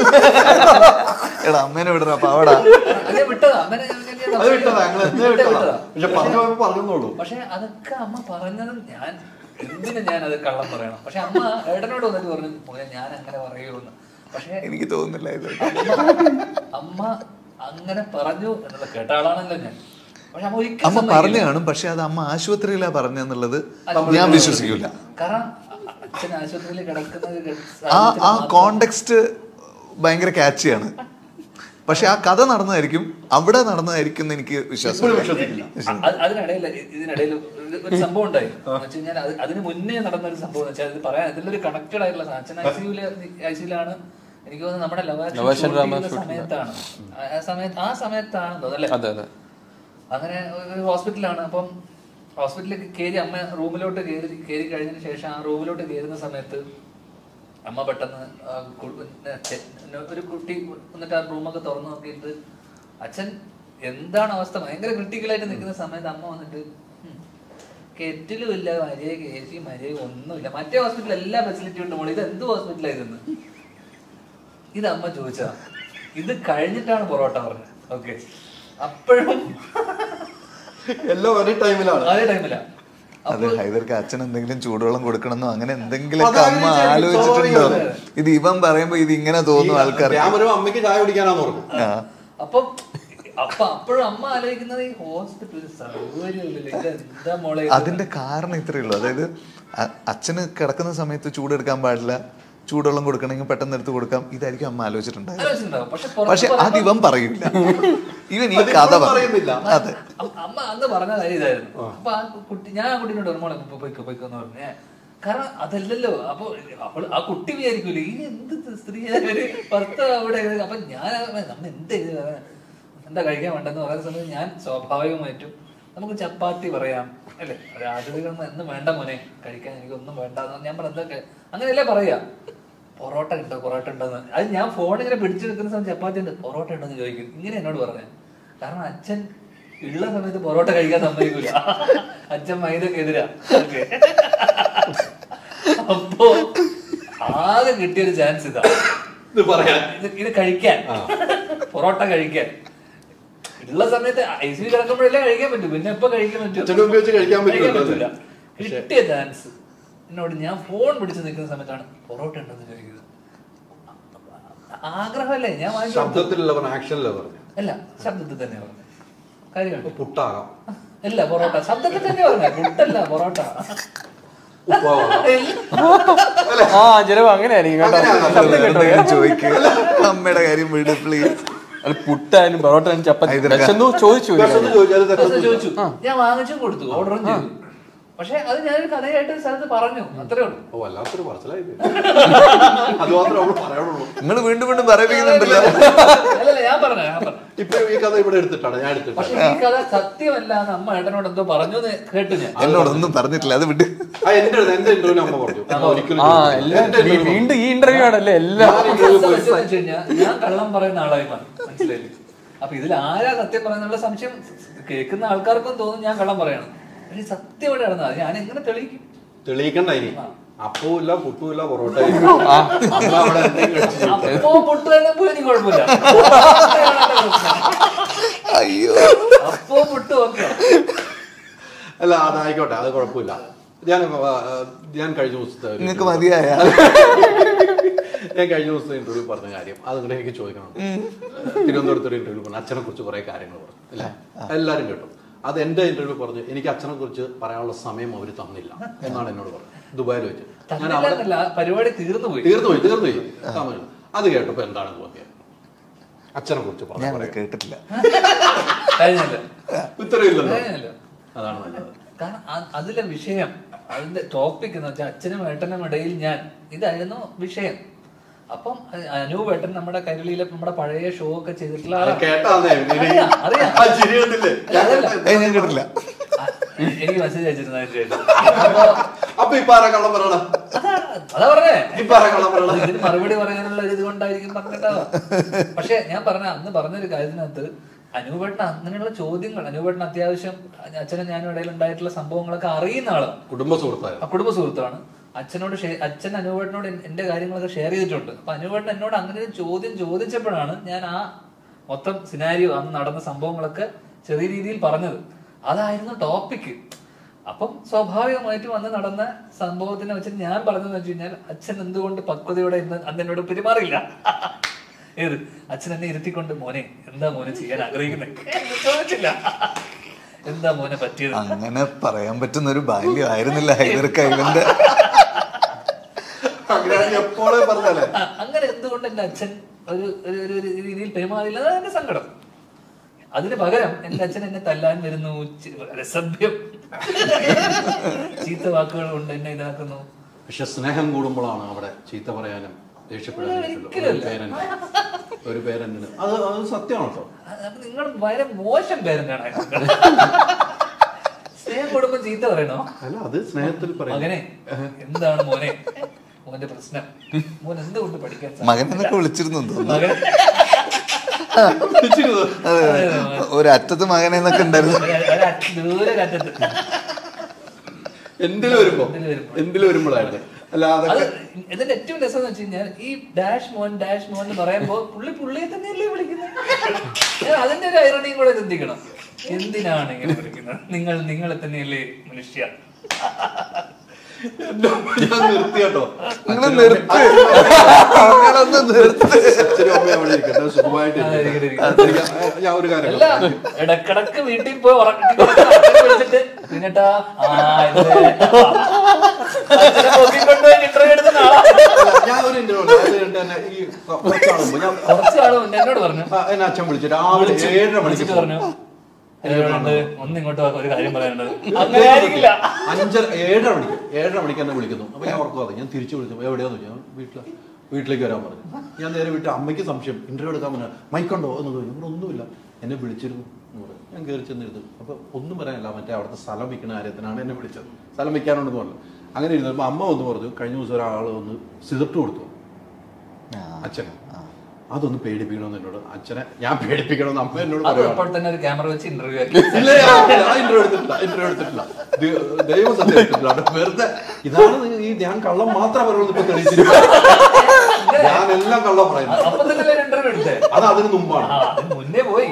Speaker 1: എടാ അമ്മേനെ വിടറ പാവടാ
Speaker 2: അതേ വിട്ടതാ അമ്മേനെ ഞാൻ- ഞാൻ- ഞാൻ
Speaker 4: അത് വിട്ടതാ ഞങ്ങൾ എന്നേ
Speaker 2: വിട്ടതാ,
Speaker 4: വിട്ടതാ
Speaker 2: വിട്ടതാ.
Speaker 4: പക്ഷെ പറഞ്ഞു പോയപ്പോ പറഞ്ഞെന്നുള്ളൂ
Speaker 2: പക്ഷെ അതൊക്കെ അമ്മ പറഞ്ഞതും ഞാൻ എന്തിനു ഞാൻ അത് കള്ളം പറയണം പക്ഷെ അമ്മ ഏട്ടനോട് വന്നിട്ട് പറഞ്ഞു "മോനെ, ഞാൻ അങ്ങനെ പറയുമെന്ന് പക്ഷെ
Speaker 1: എനിക്ക് തോന്നുന്നില്ല ഇത്
Speaker 2: അമ്മ അങ്ങനെ പറഞ്ഞു എന്നുള്ളത് കേട്ട ആളാണല്ലോ ഞാൻ പക്ഷെ അമ്മ ഒരിക്കലും
Speaker 1: അമ്മ
Speaker 2: സമ്മതിക്കില്ല.
Speaker 1: പറഞ്ഞു കാണും പക്ഷെ അത് അമ്മ ആശുപത്രിയിലാ പറഞ്ഞെന്നുള്ളത് ഞാൻ വിശ്വസിക്കൂല
Speaker 2: കാരണം അച്ഛൻ ആശുപത്രിയിൽ കിടക്കുന്നത് കേ-
Speaker 1: ആ
Speaker 2: സാഹചര്യം
Speaker 1: ആ
Speaker 2: മാത്രം-
Speaker 1: കോണ്ടെക്സ്റ്റ് ഭയങ്കര ക്യാച്ചിയാണ് പക്ഷെ ആ കഥ നടന്നതായിരിക്കും അവിടെ നടന്നതായിരിക്കും എന്ന് എനിക്ക് വിശ്വാസം
Speaker 2: അ- അതിനിടയിൽ ഇതിനിടയിൽ ഒരു- ഒരു സംഭവം ഉണ്ടായി എന്ന് വെച്ച് കഴിഞ്ഞാൽ അത് അതിന് മുന്നേ നടന്ന ഒരു സംഭവം എന്ന് വെച്ചാൽ ഇത് പറയാൻ ഇതിലൊരു കണക്റ്റഡ് ആയിട്ടുള്ള സാധനം. അച്ഛൻ ഐസിയുല് ഐസിയുലാണ് എനിക്ക് തോന്നുന്നു നമ്മുടെ ലവാഷൻ
Speaker 3: ലവാഷൻ
Speaker 2: shoot
Speaker 3: ഡ്രാമ
Speaker 2: ചെയ്യുന്ന
Speaker 3: shoot
Speaker 2: സമയത്താണ് ആ- ആ സമയത്ത് ആ സമയത്താണ് തോന്നുന്നു അല്ലേ
Speaker 3: അതെ അതെ
Speaker 2: അങ്ങനെ ഒരു ഹോസ്പിറ്റലാണ് അപ്പം ഹോസ്പിറ്റലിൽ കയറി അമ്മ റൂമിലോട്ട് കയറി കയറി കഴിഞ്ഞതിന് ശേഷം ആ റൂമിലോട്ട് കയറുന്ന സമയത്ത് അമ്മ പെട്ടെന്ന് ആ കു- പിന്നെ ചെ- ഒരു കുട്ടി എന്നിട്ട് ആ റൂമൊക്കെ തുറന്നു നോക്കിയിട്ട് അച്ഛൻ എന്താണ് അവസ്ഥ ഭയങ്കര ക്രിട്ടിക്കലായിട്ട് നിൽക്കുന്ന സമയത്ത് അമ്മ വന്നിട്ട് "ഉം, കെറ്റിലും ഇല്ല മര്യാദ എ സി മര്യാദ ഒന്നുമില്ല മറ്റേ ഹോസ്പിറ്റലിൽ എല്ലാ ഫെസിലിറ്റി ഉണ്ട് മോളെ ഇത് എന്ത് ഹോസ്പിറ്റലായിരുന്നു ഇത് അമ്മ ചോദിച്ചതാ ഇത് കഴിഞ്ഞിട്ടാണ് പൊറോട്ട പറഞ്ഞത് ഓക്കെ അപ്പോഴും
Speaker 4: എല്ലാം ഒരേ ടൈമിലാണ്
Speaker 2: അതേ ടൈമില
Speaker 1: അത് ഹൈദർക്ക് അച്ഛൻ എന്തെങ്കിലും ചൂടുവെള്ളം കൊടുക്കണമെന്നോ അങ്ങനെ എന്തെങ്കിലുമൊക്കെ
Speaker 4: അതാണ്
Speaker 1: അമ്മ
Speaker 4: വിചാരിക്കും.
Speaker 1: ആലോചിച്ചിട്ടുണ്ടോ
Speaker 2: സ്വാഭാവികം.
Speaker 1: ഇത് ഇവൻ പറയുമ്പോ ഇത് ഇങ്ങനെ തോന്നും ആൾക്കാർ
Speaker 4: ഞാൻ വരുമ്പോ അമ്മയ്ക്ക് ചായ കുടിക്കാനാന്ന് പറഞ്ഞു
Speaker 2: അപ്പം അപ്പൊ അപ്പോഴും അമ്മ ആലോചിക്കുന്നത് ഈ ഹോസ്പിറ്റലിൽ സൗകര്യമില്ലല്ലോ ഇത് എന്താ മോളെ ഇത്?
Speaker 1: അതിന്റെ കാരണം ഇത്രയേ ഉള്ളൂ അതായത് അ- അച്ഛന് കിടക്കുന്ന സമയത്ത് ചൂടെടുക്കാൻ പാടില്ല ചൂടുവെള്ളം കൊടുക്കണമെങ്കിൽ പെട്ടെന്ന് എടുത്ത് കൊടുക്കാം ഇതായിരിക്കും അമ്മ ആലോചിച്ചിട്ടുണ്ടായത്
Speaker 2: ആലോചിച്ചിട്ടുണ്ടാവും പക്ഷെ പുറത്ത്
Speaker 1: പക്ഷെ അത്
Speaker 2: പറയുമ്പോ
Speaker 1: ഇവൻ പറയൂല ഇവൻ ഈ
Speaker 4: അത്
Speaker 1: കഥ
Speaker 4: ഇവൻ
Speaker 1: പറയും
Speaker 4: പറയുന്നില്ല.
Speaker 1: അതെ
Speaker 2: അമ്മ- അമ്മ അന്ന് പറഞ്ഞ കാര്യം ഇതായിരുന്നു അപ്പൊ ആ കുട്ടി ഞാൻ ആ കുട്ടീനോട് പറഞ്ഞു, മോളെ ഇപ്പൊ പോയിക്കോ പോയിക്കോ എന്ന് പറഞ്ഞു ഏ, കാരണം അതല്ലല്ലോ അപ്പൊ അവള് ആ കുട്ടി വിചാരിക്കൂലേ ഈ എന്ത് സ്ത്രീ ഒരു ഭർത്താവ് അവിടെ ഇരുന്ന് അപ്പൊ ഞാൻ നമ്മൾ എന്ത് ഇത് എന്താ കഴിക്കാൻ വേണ്ടെന്ന് പറയുന്ന സമയത്ത് ഞാൻ സ്വാഭാവികമായിട്ടും നമുക്ക് ചപ്പാത്തി പറയാം അല്ലേ ഒരു ആധുനികം ഒന്നും വേണ്ട മോനെ കഴിക്കാൻ എനിക്ക് ഒന്നും വേണ്ട എന്ന് ഞാൻ പറഞ്ഞ അങ്ങനെയല്ലേ പറയാ പൊറോട്ട ഉണ്ടോ പൊറോട്ട ഉണ്ടോ എന്ന് അത് ഞാൻ ഫോൺ ഇങ്ങനെ പിടിച്ചു നിൽക്കുന്ന സമയത്ത് ചപ്പാത്തി ഉണ്ട് പൊറോട്ട ഉണ്ടോ എന്ന് ചോദിക്കും ഇങ്ങനെ എന്നോട് പറഞ്ഞു കാരണം അച്ഛൻ ഉള്ള സമയത്ത് പൊറോട്ട കഴിക്കാൻ സമ്മതിക്കൂല അച്ഛൻ മൈദക്കെതിരാ ഓക്കെ അപ്പോ ആകെ കിട്ടിയൊരു ചാൻസ് ഇതാ
Speaker 4: ഇത് പറയാൻ
Speaker 2: ഇത് ഇത് കഴിക്കാൻ പൊറോട്ട കഴിക്കാൻ ഉള്ള സമയത്ത് ഐ സി കിടക്കുമ്പോഴല്ലേ കഴിക്കാൻ പറ്റൂ പിന്നെ എപ്പോ കഴിക്കാൻ പറ്റും
Speaker 4: അച്ഛനും അമ്മയും വെച്ച് കഴിക്കാൻ പറ്റുമല്ലോ
Speaker 2: പറ്റൂല
Speaker 4: പക്ഷേ-
Speaker 2: കിട്ടിയ ചാൻസ് എന്നോട് ഞാൻ ഫോൺ പിടിച്ച് നിൽക്കുന്ന സമയത്താണ് പൊറോട്ട ഉണ്ടെന്ന് ചോദിക്കുന്നത് ആഗ്രഹമല്ലേ ഞാൻ വാങ്ങിച്ചു കൊടുത്തു.
Speaker 4: ശബ്ദത്തിലല്ല പറഞ്ഞ ആക്ഷനിലല്ല പറഞ്ഞു
Speaker 2: അല്ല ശബ്ദത്തിൽ തന്നെ പറഞ്ഞു കാര്യമാണ്
Speaker 4: പുട്ടാകാം
Speaker 2: അല്ല പൊറോട്ട ശബ്ദത്തിൽ തന്നെ പറഞ്ഞ പുട്ടല്ല പൊറോട്ട
Speaker 4: ഉപ്പാവാകാം
Speaker 3: ആ ചിലവ് അങ്ങനെയായിരിക്കും കേട്ടോ ശബ്ദം കേട്ടോ
Speaker 1: ചോദിക്കുക അമ്മയുടെ കാര്യം വിട് പ്ലീസ്
Speaker 3: അല്ല പുട്ടായാലും പൊറോട്ട ആയാലും ചപ്പാത്തി
Speaker 1: ഹൈദരാബാദ്.
Speaker 3: വിശന്നു ചോദിച്ചു ഒരു
Speaker 4: വിശന്ന്
Speaker 3: കാര്യം.
Speaker 4: ചോദിച്ചാൽ
Speaker 2: പക്ഷെ
Speaker 4: തെറ്റൊന്നുമില്ല.
Speaker 2: ചോദിച്ചു ഞാൻ വാങ്ങിച്ചും കൊടുത്തു ഓർഡറും ചെയ്തു പക്ഷെ അത് ഞാനൊരു കഥയായിട്ട് ഒരു സ്ഥലത്ത് പറഞ്ഞു അത്രേ ഉള്ളൂ
Speaker 4: ഓ വല്ലാത്തൊരു പറച്ചിലായി ഇത്. അത് മാത്രമേ അവള് പറയാനുള്ളൂ
Speaker 1: നിങ്ങൾ വീണ്ടും വീണ്ടും പറയിപ്പിക്കുന്നുണ്ടല്ലോ
Speaker 2: അല്ലല്ല ഞാൻ പറഞ്ഞു ഞാൻ പറഞ്ഞു
Speaker 4: ഇപ്പൊ ഈ കഥ ഇവിടെ എടുത്തിട്ടാണ് ഞാൻ എടുത്തിട്ടാണ്
Speaker 2: പക്ഷെ ഈ കഥ സത്യമല്ല എന്ന് അമ്മ ഏട്ടനോട് എന്തോ പറഞ്ഞു എന്ന് കേട്ടു ഞാൻ
Speaker 1: എന്നോടൊന്നും പറഞ്ഞിട്ടില്ല അത് വിട്ട്
Speaker 4: ആ എന്റെ അടുത്ത് എന്റെ ഇന്റർവ്യൂവിന് അമ്മ പറഞ്ഞു അമ്മ ഒരിക്കലും
Speaker 3: ആ
Speaker 4: ചോദിച്ചില്ല.
Speaker 3: എല്ലാം
Speaker 4: എന്റെ
Speaker 3: ഈ
Speaker 4: interview ന്
Speaker 3: വീണ്ടും ഈ ഇന്റർവ്യൂ ആണല്ലേ എല്ലാം
Speaker 4: ഞാൻ
Speaker 2: എന്താ
Speaker 4: interview പോയി.
Speaker 2: പറ്റുന്നത് വെച്ച് കഴിഞ്ഞാ, ഞാൻ കള്ളം പറയുന്ന ആളായി മാറി മനസ്സിലായില്ലേ അപ്പൊ ഇതിൽ ആരാ സത്യം പറയുന്നുള്ള സംശയം കേൾക്കുന്ന ആൾക്കാർക്കും തോന്നും ഞാൻ കള്ളം പറയണം പക്ഷെ സത്യം ഇവിടെ നടന്നത് ഞാൻ എങ്ങനെ തെളിയിക്കും
Speaker 4: തെളിയിക്കണ്ട ഇനി അപ്പവും ഇല്ല പുട്ടും ഇല്ല പൊറോട്ട അമ്മ അവിടെ എന്തെങ്കിലും കഴിച്ച് ജീവിക്കും.
Speaker 2: അപ്പോ പൊട്ട് തന്നെ പോയി എനിക്ക് കുഴപ്പമില്ല
Speaker 1: അയ്യോ
Speaker 2: അപ്പോ പൊട്ട് ഓക്കെ
Speaker 4: അല്ല അതായിക്കോട്ടെ അത് കുഴപ്പമില്ല ഞാൻ ആ, ആ, ഞാൻ കഴിഞ്ഞ ദിവസത്തെ ഒരു
Speaker 1: നിങ്ങക്ക് മതിയായ
Speaker 4: ഞാൻ കഴിഞ്ഞ ദിവസത്തെ ഇന്റർവ്യൂ പറഞ്ഞ കാര്യം അത് കൂടെ എനിക്ക് ചോദിക്കണം തിരുവനന്തപുരത്ത് ഒരു ഇന്റർവ്യൂ പറഞ്ഞു അച്ഛനെ കുറിച്ച് കുറെ കാര്യങ്ങൾ പറഞ്ഞു അല്ലേ എല്ലാരും കേട്ടു അത് എൻ്റെ ഇന്റർവ്യൂ പറഞ്ഞു എനിക്ക് അച്ഛനെ കുറിച്ച് പറയാനുള്ള സമയം അവർ തന്നില്ല എന്നാണ് എന്നോട് പറഞ്ഞത് ദുബായിൽ വെച്ച് ഞാൻ
Speaker 2: തന്നില്ല
Speaker 4: അവിടെ
Speaker 2: എന്നല്ല, ആ പരിപാടി തീർന്നു പോയി
Speaker 4: തീർന്നു പോയി തീർന്നു പോയി സമയം അത് കേട്ടപ്പോ എന്താണ് തോന്നിയത് അച്ഛനെ കുറിച്ച്
Speaker 1: ഞാൻ
Speaker 4: പറഞ്ഞു
Speaker 1: അത് കേട്ടിട്ടില്ല
Speaker 2: കഴിഞ്ഞല്ല
Speaker 4: ഉത്തരവില്ലല്ലോ
Speaker 2: കഴിഞ്ഞല്ല
Speaker 4: അതാണ് നല്ലത്
Speaker 2: കാരണം അ- അതിലെ വിഷയം അതിന്റെ ടോപ്പിക് എന്ന് വെച്ചാൽ അച്ഛനും ഏട്ടനും ഇടയിൽ ഞാൻ ഇതായിരുന്നു വിഷയം അപ്പം അ- അനൂപ് ഏട്ടൻ നമ്മുടെ കൈരളിയിലെ നമ്മുടെ പഴയ ഷോ ഒക്കെ ചെയ്തിട്ടുള്ള
Speaker 4: അത്
Speaker 2: ആളാണ്.
Speaker 4: കേട്ടാന്നേ
Speaker 2: അറിയാം, അറിയാം.
Speaker 4: ആ ചിരി കണ്ടില്ലേ
Speaker 2: അതല്ല.
Speaker 1: ഏയ് ഞാൻ കേട്ടില്ല
Speaker 2: ആ, എനിക്ക് മെസ്സേജ് അയച്ചിരുന്നു അതിനുശേഷം.
Speaker 4: അപ്പൊ ഇപ്പൊ ആരാ കള്ളം പറയണ
Speaker 2: അതാ അതാ പറഞ്ഞേ
Speaker 4: ഇപ്പൊ ആരാ കള്ളം പറയണ
Speaker 2: ഇതിന് മറുപടി പറയാനുള്ള ഒരു ഇത് കൊണ്ടായിരിക്കും പറഞ്ഞിട്ടാവാം പക്ഷെ ഞാൻ പറഞ്ഞ അന്ന് പറഞ്ഞൊരു കാര്യത്തിനകത്ത് അനൂപേട്ടൻ അങ്ങനെയുള്ള ചോദ്യങ്ങൾ അനൂപേട്ടൻ അത്യാവശ്യം അച്ഛനും ഞാനും ഇടയിൽ ഉണ്ടായിട്ടുള്ള സംഭവങ്ങളൊക്കെ അറിയുന്ന ആളാണ്
Speaker 4: കുടുംബ സുഹൃത്തായിരുന്നു
Speaker 2: ആ കുടുംബ സുഹൃത്താണ് അച്ഛനോട് ഷെ- അച്ഛൻ അനൂപേട്ടനോട് എൻ- എന്റെ കാര്യങ്ങളൊക്കെ ഷെയർ ചെയ്തിട്ടുണ്ട് അപ്പൊ അനൂപേട്ടൻ എന്നോട് അങ്ങനെ ഒരു ചോദ്യം ചോദിച്ചപ്പോഴാണ് ഞാൻ ആ മൊത്തം സിനാരിയോ അന്ന് നടന്ന സംഭവങ്ങളൊക്കെ ചെറിയ രീതിയിൽ പറഞ്ഞത് അതായിരുന്നു ടോപ്പിക് അപ്പം സ്വാഭാവികമായിട്ടും അന്ന് നടന്ന സംഭവത്തിനെ വെച്ച് ഞാൻ പറഞ്ഞതെന്ന് വെച്ച് കഴിഞ്ഞാൽ അച്ഛൻ എന്തുകൊണ്ട് പക്വതയോടെ ഇന്ന് അന്ന് എന്നോട് പെരുമാറില്ല ഏത് അച്ഛൻ എന്നെ ഇരുത്തിക്കൊണ്ട് മോനെ എന്താ മോനെ ചെയ്യാൻ ആഗ്രഹിക്കുന്നത് എന്ന് ചോദിച്ചില്ല എന്താ മോനെ പറ്റിയത്
Speaker 1: അങ്ങനെ പറയാൻ പറ്റുന്ന ഒരു ബാല്യം ആയിരുന്നില്ല ഹൈദർക്ക് ഇവന്റെ
Speaker 4: അങ്ങനെ എപ്പോഴേ പറഞ്ഞല്ലേ
Speaker 2: ആ, അങ്ങനെ എന്തുകൊണ്ട് എന്റെ അച്ഛൻ ഒരു ഒരു ഒരു ഒരു രീതിയിൽ പെരുമാറിയില്ല അതാണ് എന്റെ സങ്കടം അതിന് പകരം എന്റെ അച്ഛൻ എന്നെ തല്ലാൻ വരുന്നു ചി- വളരെ സഭ്യം ചീത്ത വാക്കുകൾ കൊണ്ട് എന്നെ ഇതാക്കുന്നു
Speaker 4: പക്ഷെ സ്നേഹം കൂടുമ്പോഴാണ് അവിടെ ചീത്ത പറയാനും ദേഷ്യപ്പെടാനും ഒരു
Speaker 2: ഒരിക്കലുമല്ല.
Speaker 4: പേരന്റ് ഒരു പേരന്റിന് അത് അത് സത്യമാണ് കേട്ടോ
Speaker 2: അത് അപ്പൊ നിങ്ങൾ ഭയങ്കര മോശം പേരന്റാണ് സ്നേഹം കൂടുമ്പോ ചീത്ത പറയണോ
Speaker 4: അല്ല അത് സ്നേഹത്തിൽ പറയാം
Speaker 2: മകനെ എന്താണ് മോനെ മോന്റെ പ്രശ്നം മോൻ എന്തുകൊണ്ട് പഠിക്കാൻ സാ-
Speaker 1: മകൻ എന്നൊക്കെ വിളിച്ചിരുന്നു എന്ന് തോന്നുന്നു
Speaker 2: മകൻ
Speaker 1: അതെ, അതെ. ഒരു അറ്റത്ത് മകൻ എന്നൊക്കെ ഉണ്ടായിരുന്നു
Speaker 2: ഒരറ്റ- ദൂരെ അറ്റത്ത്
Speaker 4: എന്തിലും വരുമ്പോ
Speaker 2: എന്തിലും വരുമ്പോ.
Speaker 4: എന്തിലും വരുമ്പോഴായിരുന്നു അല്ല
Speaker 2: അത്
Speaker 4: അതൊക്കെ
Speaker 2: ഇതിന്റെ ഏറ്റവും രസം എന്ന് വെച്ച് കഴിഞ്ഞാൽ ഈ ഡാഷ് മോൻ ഡാഷ് മോൻ എന്ന് പറയുമ്പോ പുള്ളി പുള്ളിയെ തന്നെയല്ലേ വിളിക്കുന്നത് ഞാൻ അതിന്റെ ഒരു ഐറണിയും കൂടെ ചിന്തിക്കണം എന്തിനാണ് ഇങ്ങനെ വിളിക്കുന്നത് നിങ്ങൾ നിങ്ങളെ തന്നെയല്ലേ മനുഷ്യ
Speaker 4: ഞാൻ നിർത്തി കേട്ടോ
Speaker 1: നിങ്ങൾ നിർത്ത് നിങ്ങളൊന്ന് നിർത്ത്
Speaker 4: അച്ഛനും അമ്മയും അവിടെ ഇരിക്കട്ടെ സുഖമായിട്ട്
Speaker 2: അതെ,
Speaker 4: ഇരിക്കട്ടെ.
Speaker 2: ഇരിക്കട്ടെ,
Speaker 4: എനിക്ക് ഞാൻ ഒരു കാര്യം
Speaker 2: അല്ല
Speaker 4: പറയാം.
Speaker 2: ഇടക്കിടക്ക് വീട്ടിൽ പോയി ഉറക്കി വിളിച്ചിട്ട് പിന്നിട്ടാ ആ ഇത് അച്ഛനെ പൊക്കിക്കൊണ്ടുപോയി ഇന്റർവ്യൂ എടുത്ത ആളാ
Speaker 4: അല്ല, ഞാൻ ഒരു ഇന്റർവ്യൂ അത് കഴിഞ്ഞിട്ട് തന്നെ ഈ കുറച്ചാണ് മുമ്പ് ഞാൻ
Speaker 2: കുറച്ച് ആള് മുന്നേ എന്നോട് പറഞ്ഞു
Speaker 4: ആ, എന്നെ അച്ഛൻ വിളിച്ചു രാവിലെ ഏഴര മണിക്ക്
Speaker 2: വിളിച്ചിട്ട്
Speaker 4: phone.
Speaker 2: പറഞ്ഞു എവിടെയുണ്ട് ഒന്ന് ഇങ്ങോട്ട് വാ, ഒരു കാര്യം പറയാനുണ്ട് അങ്ങനെ ആയിരിക്കില്ല
Speaker 4: അഞ്ചര ഏഴര മണിക്ക് ഏഴര മണിക്ക് എന്നെ വിളിക്കുന്നു അപ്പൊ ഞാൻ ഉറക്കാതെ ഞാൻ തിരിച്ചു വിളിച്ചു എവിടെയാന്ന് ചോദിച്ചു ഞാൻ വീട്ടിൽ വീട്ടിലേക്ക് വരാൻ പറഞ്ഞു ഞാൻ നേരെ വീട്ടിൽ അമ്മയ്ക്ക് സംശയം ഇന്റർവ്യൂ എടുക്കാൻ പറഞ്ഞു മൈക്കുണ്ടോ എന്ന് ചോദിച്ചു ഇവിടെ ഒന്നുമില്ല എന്നെ വിളിച്ചിരുന്നു എന്ന് പറഞ്ഞു. ഞാൻ കയറി ചെന്നിരുന്നു അപ്പൊ ഒന്നും പറയാനില്ല മറ്റേ അവിടുത്തെ സ്ഥലം വിൽക്കുന്ന കാര്യത്തിനാണ് എന്നെ വിളിച്ചത് സ്ഥലം വിൽക്കാനുണ്ടെന്ന് പറഞ്ഞു അങ്ങനെ ഇരുന്നപ്പോൾ അമ്മ വന്ന് പറഞ്ഞു കഴിഞ്ഞ ദിവസം ഒരാൾ വന്ന് സിഗരറ്റ് കൊടുത്തു അച്ഛന് അതൊന്ന് പേടിപ്പിക്കണമെന്ന് എന്നോട് അച്ഛനെ ഞാൻ പേടിപ്പിക്കണമെന്ന് അമ്മ എന്നോട്
Speaker 2: അത്
Speaker 4: പറയുവാണ്
Speaker 2: അപ്പോൾ തന്നെ ഒരു ക്യാമറ വെച്ച് ഇന്റർവ്യൂ ആക്കി
Speaker 4: ഇല്ല, ഞാൻ ഇന്റർവ്യൂ എടുത്തിട്ടില്ല ഇന്റർവ്യൂ എടുത്തിട്ടില്ല ദൈ- ദൈവം സത്യം എടുത്തിട്ടില്ല അവിടെ വെറുതെ ഇതാണ് നിങ്ങൾ ഈ ഞാൻ കള്ളം മാത്രമേ പറയുള്ളൂ ഇപ്പൊ തെളിയിച്ചിരിക്കുന്നത് ഞാൻ എല്ലാം കള്ളം പറയുന്നു
Speaker 2: അപ്പൊ തന്നെ ഒരു ഇന്റർവ്യൂ എടുത്തേ
Speaker 4: അത് അതിന് മുമ്പാണ്
Speaker 2: ആ അത് മുന്നേ പോയി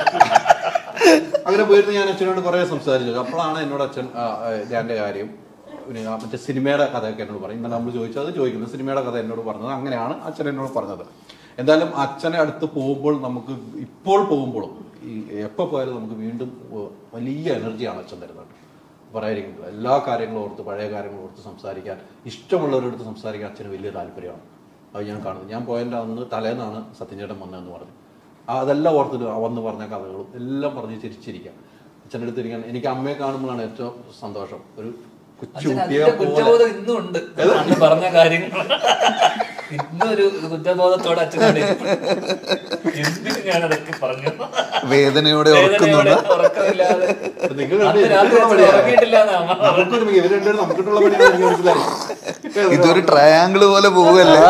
Speaker 4: അങ്ങനെ പോയിരുന്നു ഞാൻ അച്ഛനോട് കുറെ സംസാരിച്ചു അപ്പോഴാണ് എന്നോട് അച്ഛൻ ആ, ആ, ഞാന്റെ കാര്യം പിന്നെ ആ മറ്റേ സിനിമയുടെ കഥയൊക്കെ എന്നോട് പറയും ഇന്നലെ നമ്മൾ ചോദിച്ചത് ചോദിക്കുന്നത് സിനിമയുടെ കഥ എന്നോട് പറഞ്ഞത് അങ്ങനെയാണ് അച്ഛൻ എന്നോട് പറഞ്ഞത് എന്തായാലും അച്ഛനെ അടുത്ത് പോകുമ്പോൾ നമുക്ക് ഇപ്പോൾ പോകുമ്പോഴും ഈ എപ്പോൾ പോയാലും നമുക്ക് വീണ്ടും ഓ, വലിയ എനർജിയാണ് അച്ഛൻ തരുന്നത് പറയാതിരിക്കുമ്പോൾ എല്ലാ കാര്യങ്ങളും ഓർത്ത് പഴയ കാര്യങ്ങൾ ഓർത്ത് സംസാരിക്കാൻ ഇഷ്ടമുള്ളവരുടെ അടുത്ത് സംസാരിക്കാൻ അച്ഛന് വലിയ താല്പര്യമാണ് അത് ഞാൻ കാണുന്നത് ഞാൻ പോയതിൻ്റെ അന്ന് തലേന്നാണ് സത്യഞ്ചേട്ടൻ വന്നതെന്ന് പറഞ്ഞു ആ, അതെല്ലാം ഓർത്തിട്ട് ആ വന്ന് പറഞ്ഞ കഥകളും എല്ലാം പറഞ്ഞ് ചിരിച്ചിരിക്കാം അച്ഛൻ്റെ അടുത്ത് ഇരിക്കാൻ എനിക്ക് അമ്മയെ കാണുമ്പോഴാണ് ഏറ്റവും സന്തോഷം ഒരു കൊച്ചു
Speaker 2: അച്ഛന്
Speaker 4: കുട്ടിയെ
Speaker 2: അതിന്റെ
Speaker 4: പോലെ
Speaker 2: കുറ്റബോധം ഇന്നും ഉണ്ട് അന്ന് പറഞ്ഞ കാര്യങ്ങൾ ഇന്നൊരു കുറ്റബോധത്തോടെ അച്ഛനോട് എന്തിനു ഞാൻ അതൊക്കെ പറഞ്ഞു
Speaker 1: വേദനയോടെ
Speaker 2: വേദനയോടെ
Speaker 1: ഓർക്കുന്നുണ്ട്
Speaker 2: ഉറക്കമില്ലാതെ
Speaker 4: നിങ്ങൾ
Speaker 2: അന്ന് രാത്രി അച്ഛൻ ഉറങ്ങിയിട്ടില്ല എന്നാ അമ്മ പറഞ്ഞത്.
Speaker 4: നമുക്കൊരു ഇവർ രണ്ടുപേരും നമുക്കിട്ടുള്ള പണി എനിക്ക് മനസ്സിലായി
Speaker 1: ഇതൊരു ട്രയാങ്കിൾ പോലെ പോവല്ലേ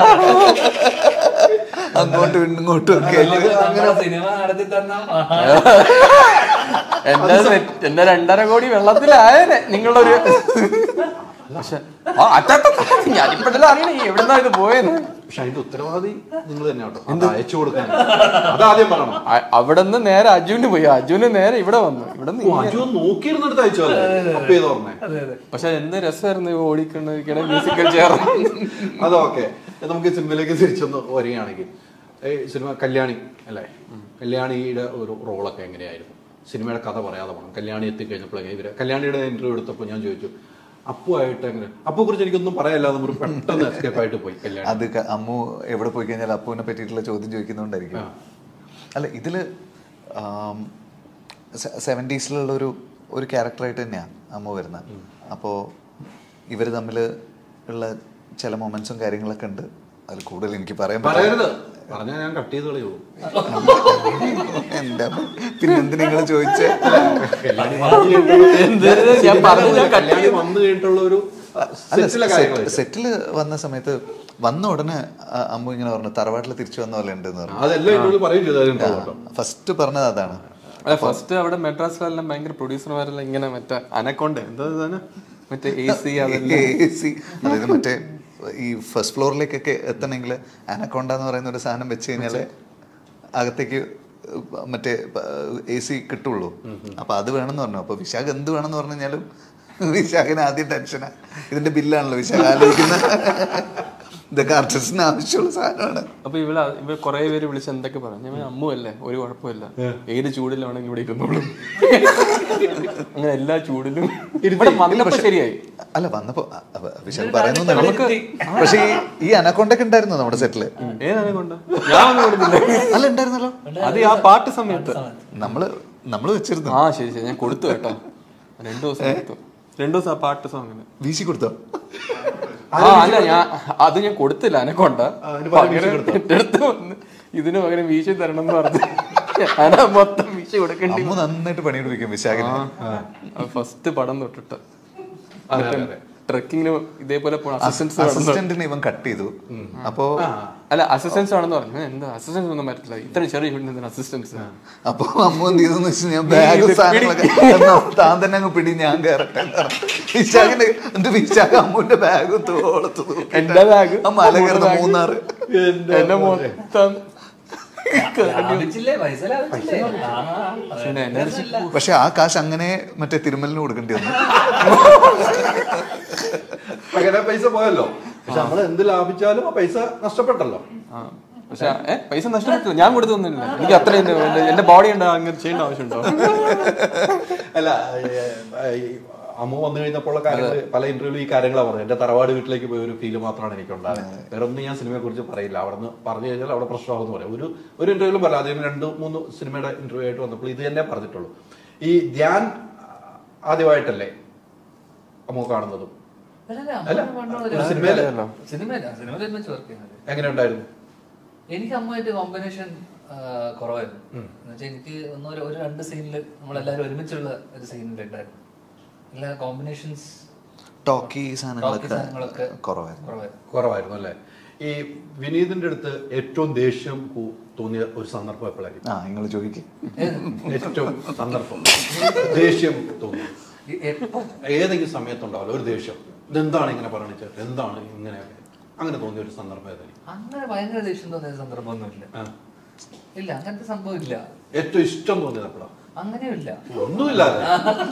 Speaker 1: അങ്ങോട്ടും ഇങ്ങോട്ടും ഒക്കെ
Speaker 2: നമ്മുടെ സിനിമ നടത്തി തന്ന മഹാ
Speaker 3: എന്റെ നെറ്റ്- എന്റെ രണ്ടര കോടി വെള്ളത്തിലായനെ നിങ്ങളൊരു പക്ഷെ ആ അറ്റത്ത ഞാനിപ്പോഴല്ലേ അറിയണേ എവിടുന്നാ ഇത് പോയെന്ന്
Speaker 4: പക്ഷെ അതിന്റെ ഉത്തരവാദി നിങ്ങൾ തന്നെ കേട്ടോ അത് അയച്ചു കൊടുക്കാൻ അത് ആദ്യം പറയണം
Speaker 3: അ- അവിടുന്ന് നേരെ അജുവിന് പോയി അജുവിന് നേരെ ഇവിടെ വന്നു ഇവിടെ
Speaker 4: ഓ, അജു നോക്കിയിരുന്നിടത്ത് അയച്ചല്ലേ അപ്പൊ ചെയ്ത് ഓർമ്മേ
Speaker 2: അതെ അതെ
Speaker 3: പക്ഷെ എന്ത് രസമായിരുന്നു ഓടിക്കണ മ്യൂസിക്കൽ ചെയർ
Speaker 4: അതൊക്കെ നമുക്ക് ഈ സിനിമയിലേക്ക് തിരിച്ചൊന്ന് വരികയാണെങ്കിൽ ഈ സിനിമ കല്യാണി അല്ലേ കല്യാണിയുടെ ഒരു റോളൊക്കെ എങ്ങനെയായിരുന്നു സിനിമയുടെ കഥ പറയാതെ പോകണം കല്യാണി എത്തിക്കഴിഞ്ഞപ്പോഴേ ഇവര് കല്യാണിയുടെ ഇന്റർവ്യൂ എടുത്തപ്പോൾ ഞാൻ ചോദിച്ചു അപ്പു ആയിട്ട് എങ്ങനെ അപ്പു കുറിച്ച് എനിക്കൊന്നും പറയാനില്ല നമ്മൾ പെട്ടെന്ന് എസ്കേപ്പ് ആയിട്ട് പോയി കല്യാണി
Speaker 1: അത് ക- അമ്മു എവിടെ പോയി കഴിഞ്ഞാൽ അപ്പുവിനെ പറ്റിയിട്ടുള്ള ചോദ്യം ചോദിക്കുന്നോണ്ടായിരിക്കും അല്ല ഇതില് സെവൻറ്റീസിലുള്ള ഒരു ഒരു ക്യാരക്ടറായിട്ട് തന്നെയാണ് അമ്മു വരുന്നത് അപ്പോൾ ഇവർ തമ്മിൽ ഉള്ള ചില മൊമെന്റ്സും കാര്യങ്ങളൊക്കെ ഉണ്ട് അതിൽ കൂടുതൽ എനിക്ക് പറയാൻ പറ്റില്ല.
Speaker 4: പറയരുത് പറഞ്ഞാൽ ഞാൻ കട്ട് ചെയ്ത് കളയുള്ളൂ
Speaker 1: എന്താ പിന്നെ എന്ത് നിങ്ങൾ ചോദിച്ചേ
Speaker 4: കല്യാണി വന്നു കഴിഞ്ഞിട്ടുള്ള-
Speaker 3: ഞാൻ പറഞ്ഞു, ഞാൻ cut
Speaker 4: കല്യാണി വന്നു കഴിഞ്ഞിട്ടുള്ള ഒരു
Speaker 1: അല്ല
Speaker 4: സെറ്റിലെ കാര്യങ്ങൾ
Speaker 1: സെറ്റില് വന്ന സമയത്ത് വന്ന ഉടനെ അ- അമ്മു ഇങ്ങനെ പറഞ്ഞു തറവാട്ടിൽ തിരിച്ചു വന്ന പോലെ ഉണ്ട് എന്ന് പറഞ്ഞു
Speaker 4: അതെല്ലാം ഇന്റർവ്യൂ പറയും ചെയ്തു
Speaker 1: ഫസ്റ്റ് പറഞ്ഞത് അതാണ്
Speaker 3: അല്ല ഫസ്റ്റ് അവിടെ മെഡ്രാസിലെല്ലാം ഭയങ്കര പ്രൊഡ്യൂസർമാരെല്ലാം ഇങ്ങനെ മറ്റേ അനക്കൊണ്ട എന്താ ഇതാണ് മറ്റേ എ സി അതെല്ലാം
Speaker 1: AC അതായത് മറ്റേ ഈ ഫസ്റ്റ് ഫ്ലോറിലേക്കൊക്കെ എത്തണമെങ്കിൽ അനക്കൊണ്ട എന്ന് പറയുന്ന ഒരു സാധനം വെച്ച് കഴിഞ്ഞാല് അകത്തേക്ക് മറ്റേ എ സി കിട്ടുള്ളൂ അപ്പൊ അത് വേണമെന്ന് പറഞ്ഞു അപ്പൊ വിശാഖ് എന്ത് വേണമെന്ന് പറഞ്ഞു കഴിഞ്ഞാലും വിശാഖിന് ആദ്യം ടെൻഷനാ ഇതിന്റെ ബില്ലാണല്ലോ വിശാഖ് ആലോചിക്കുന്ന ഇതൊക്കെ ആർട്ടിസ്റ്റിന് ആവശ്യമുള്ള സാധനമാണ്
Speaker 3: അപ്പൊ ഇവള് ഇവ കുറെ പേര് വിളിച്ച് എന്തൊക്കെ പറഞ്ഞു ഞാൻ പറഞ്ഞു, അമ്മു അല്ലേ ഒരു കുഴപ്പമില്ല ഏത് ചൂടിലാണെങ്കിൽ ഇവിടെ ഇരുന്നോളും അങ്ങനെ എല്ലാ ചൂടിലും ഇവിടെ വന്നപ്പോ ശരിയായി
Speaker 1: അല്ല വന്നപ്പോ അ- അ- വിശാഖ് പറയുന്നു നമുക്ക് പക്ഷെ ഈ ഈ അനക്കൊണ്ടൊക്കെ ഉണ്ടായിരുന്നു നമ്മുടെ സെറ്റില്
Speaker 3: ഏതാണ് കൊണ്ട് ഞാൻ ഒന്നും കൊടുത്തില്ല
Speaker 1: അല്ല ഉണ്ടായിരുന്നല്ലോ
Speaker 3: അത് ആ പാട്ട് സമയത്ത്
Speaker 1: നമ്മള് നമ്മള് വെച്ചിരുന്നു
Speaker 3: ആ ശരി ശരി ഞാൻ കൊടുത്തു കേട്ടോ രണ്ടു ദിവസം കൊടുത്തു രണ്ടു ദിവസം ആ പാട്ട് സോങ്ങിന്
Speaker 1: വീശി കൊടുത്തോ
Speaker 3: ആ അല്ല ഞാൻ അത് ഞാൻ കൊടുത്തില്ല അനക്കൊണ്ട പകരം എന്റെ അടുത്ത് വന്ന് ഇതിന് പകരം വീശി തരണം എന്ന് പറഞ്ഞു ഞാനാ മൊത്തം വീശി കൊടുക്കേണ്ടി
Speaker 1: അമ്മ നന്നായിട്ട് പണിയെടുപ്പിക്കും വിശാഖിനെ
Speaker 3: ഫസ്റ്റ് പടം തൊട്ടിട്ട് ട്രക്കിങ്ങിന് ഇതേപോലെ അസിസ്റ്റൻസ്
Speaker 1: അസിസ്റ്റന്റിനെ ഇവൻ കട്ട് ചെയ്തു അപ്പോ
Speaker 3: അല്ല അസിസ്റ്റൻസ് ആണെന്ന് പറഞ്ഞു ഞാൻ എന്താ അസിസ്റ്റൻസ് ഒന്നും പറ്റില്ല ഇത്ര ചെറിയ വീട്ടിൽ അസിസ്റ്റൻസ്
Speaker 1: അപ്പൊ അമ്മ എന്ത് ചെയ്തെന്ന് വെച്ചാൽ ഞാൻ ബാഗ് സാധനങ്ങളൊക്കെ എന്നാ താൻ തന്നെ അങ്ങ് പിടി ഞാൻ കയറട്ടെ എന്ന് പറഞ്ഞു. വിശാഖിന്റെ എന്റെ വിശാഖ അമ്മുവിന്റെ ബാഗ് തോളത്ത് തൂക്കിയിട്ട്
Speaker 3: എന്റെ ബാഗ്
Speaker 1: ആ മല കയറുന്ന മൂന്നാറ്
Speaker 3: എന്നെ മൊത്തം
Speaker 2: ലാഭിച്ചില്ലേ പൈസ ലാഭിച്ചില്ലേ ആ,
Speaker 3: പിന്നെ എനർജി
Speaker 1: പക്ഷെ ആ കാശ് അങ്ങനെ മറ്റേ തിരുമലിന് കൊടുക്കേണ്ടി വന്നു
Speaker 4: അങ്ങനെ പൈസ പോയല്ലോ പക്ഷെ നമ്മൾ എന്ത് ലാഭിച്ചാലും ആ പൈസ നഷ്ടപ്പെട്ടല്ലോ
Speaker 3: ആ പക്ഷെ ഏ പൈസ നഷ്ടപ്പെട്ടില്ല ഞാൻ കൊടുത്തൊന്നുമില്ല എനിക്ക് അത്രയും എന്റെ- എന്റെ ബോഡി ഉണ്ട് അങ്ങനെ ചെയ്യേണ്ട ആവശ്യമുണ്ടോ
Speaker 4: അല്ല ഏ, ഈ അമ്മ വന്നു കഴിഞ്ഞപ്പോൾ കാര്യങ്ങൾ പല ഇന്റർവ്യൂവിൽ ഈ കാര്യങ്ങളാണ് പറഞ്ഞത് എന്റെ തറവാട് വീട്ടിലേക്ക് പോയ ഒരു ഫീല് മാത്രമാണ് എനിക്ക് ഉണ്ടായത് വേറെ ഒന്നും ഞാൻ സിനിമയെ കുറിച്ച് പറയില്ല അവിടെ നിന്ന് പറഞ്ഞു കഴിഞ്ഞാൽ അവിടെ പ്രശ്നമാകുമെന്ന് പറയാം ഒരു ഒരു ഇന്റർവ്യൂലും പറയാം അതിന് രണ്ട് മൂന്ന് സിനിമയുടെ ഇന്റർവ്യൂ ആയിട്ട് വന്നപ്പോൾ ഇത് തന്നെ പറഞ്ഞിട്ടുള്ളൂ ഈ ധ്യാൻ ആദ്യമായിട്ടല്ലേ അമ്മ കാണുന്നതും
Speaker 2: അല്ലല്ല,
Speaker 4: അല്ല,
Speaker 2: അമ്മ പണ്ട്
Speaker 4: ഒരു
Speaker 2: മുതലേ-
Speaker 4: സിനിമയില്
Speaker 2: സിനിമയില്ല സിനിമയിൽ ഒരുമിച്ച് വർക്ക് ചെയ്യുന്നത്
Speaker 4: എങ്ങനെ ഉണ്ടായിരുന്നു
Speaker 2: എനിക്ക് അമ്മയായിട്ട് കോമ്പിനേഷൻ കുറവായിരുന്നു എന്നുവെച്ചാൽ എനിക്ക് ഒന്നൊരു ഒരു രണ്ട് സീനിൽ നമ്മളെല്ലാവരും ഒരുമിച്ചുള്ള ഒരു സീനിൽ ഉണ്ടായിരുന്നു എല്ലാ കോമ്പിനേഷൻസ്
Speaker 1: ടോക്കി സാധനങ്ങളൊക്കെ
Speaker 2: സാധനങ്ങളൊക്കെ
Speaker 1: കുറവായിരുന്നു
Speaker 2: കുറവായിരുന്നു
Speaker 4: കുറവായിരുന്നു അല്ലേ ഈ വിനീതിന്റെ അടുത്ത് ഏറ്റവും ദേഷ്യം കൂ- തോന്നിയ ഒരു സന്ദർഭം എപ്പോഴായിരിക്കും
Speaker 1: ആ നിങ്ങൾ ചോദിക്കും
Speaker 4: ഏറ്റവും സന്ദർഭം ദേഷ്യം തോന്നി
Speaker 2: ഈ എപ്പം
Speaker 4: ഏതെങ്കിലും സമയത്തുണ്ടാവില്ല ഒരു ദേഷ്യം ഇതെന്താണ് ഇങ്ങനെ പറയണത് ചേട്ടൻ എന്താണ് ഇങ്ങനെ അങ്ങനെ തോന്നിയ ഒരു സന്ദർഭം ഏതായിരിക്കും
Speaker 2: അങ്ങനെ ഭയങ്കര ദേഷ്യം തോന്നിയ സന്ദർഭമൊന്നുമില്ല
Speaker 4: ആ.
Speaker 2: ഇല്ല അങ്ങനത്തെ സംഭവം ഇല്ല
Speaker 4: ഏറ്റവും ഇഷ്ടം തോന്നിയത് എപ്പോഴാണ്
Speaker 2: അങ്ങനെയില്ല
Speaker 4: ഒന്നുമില്ലാതെ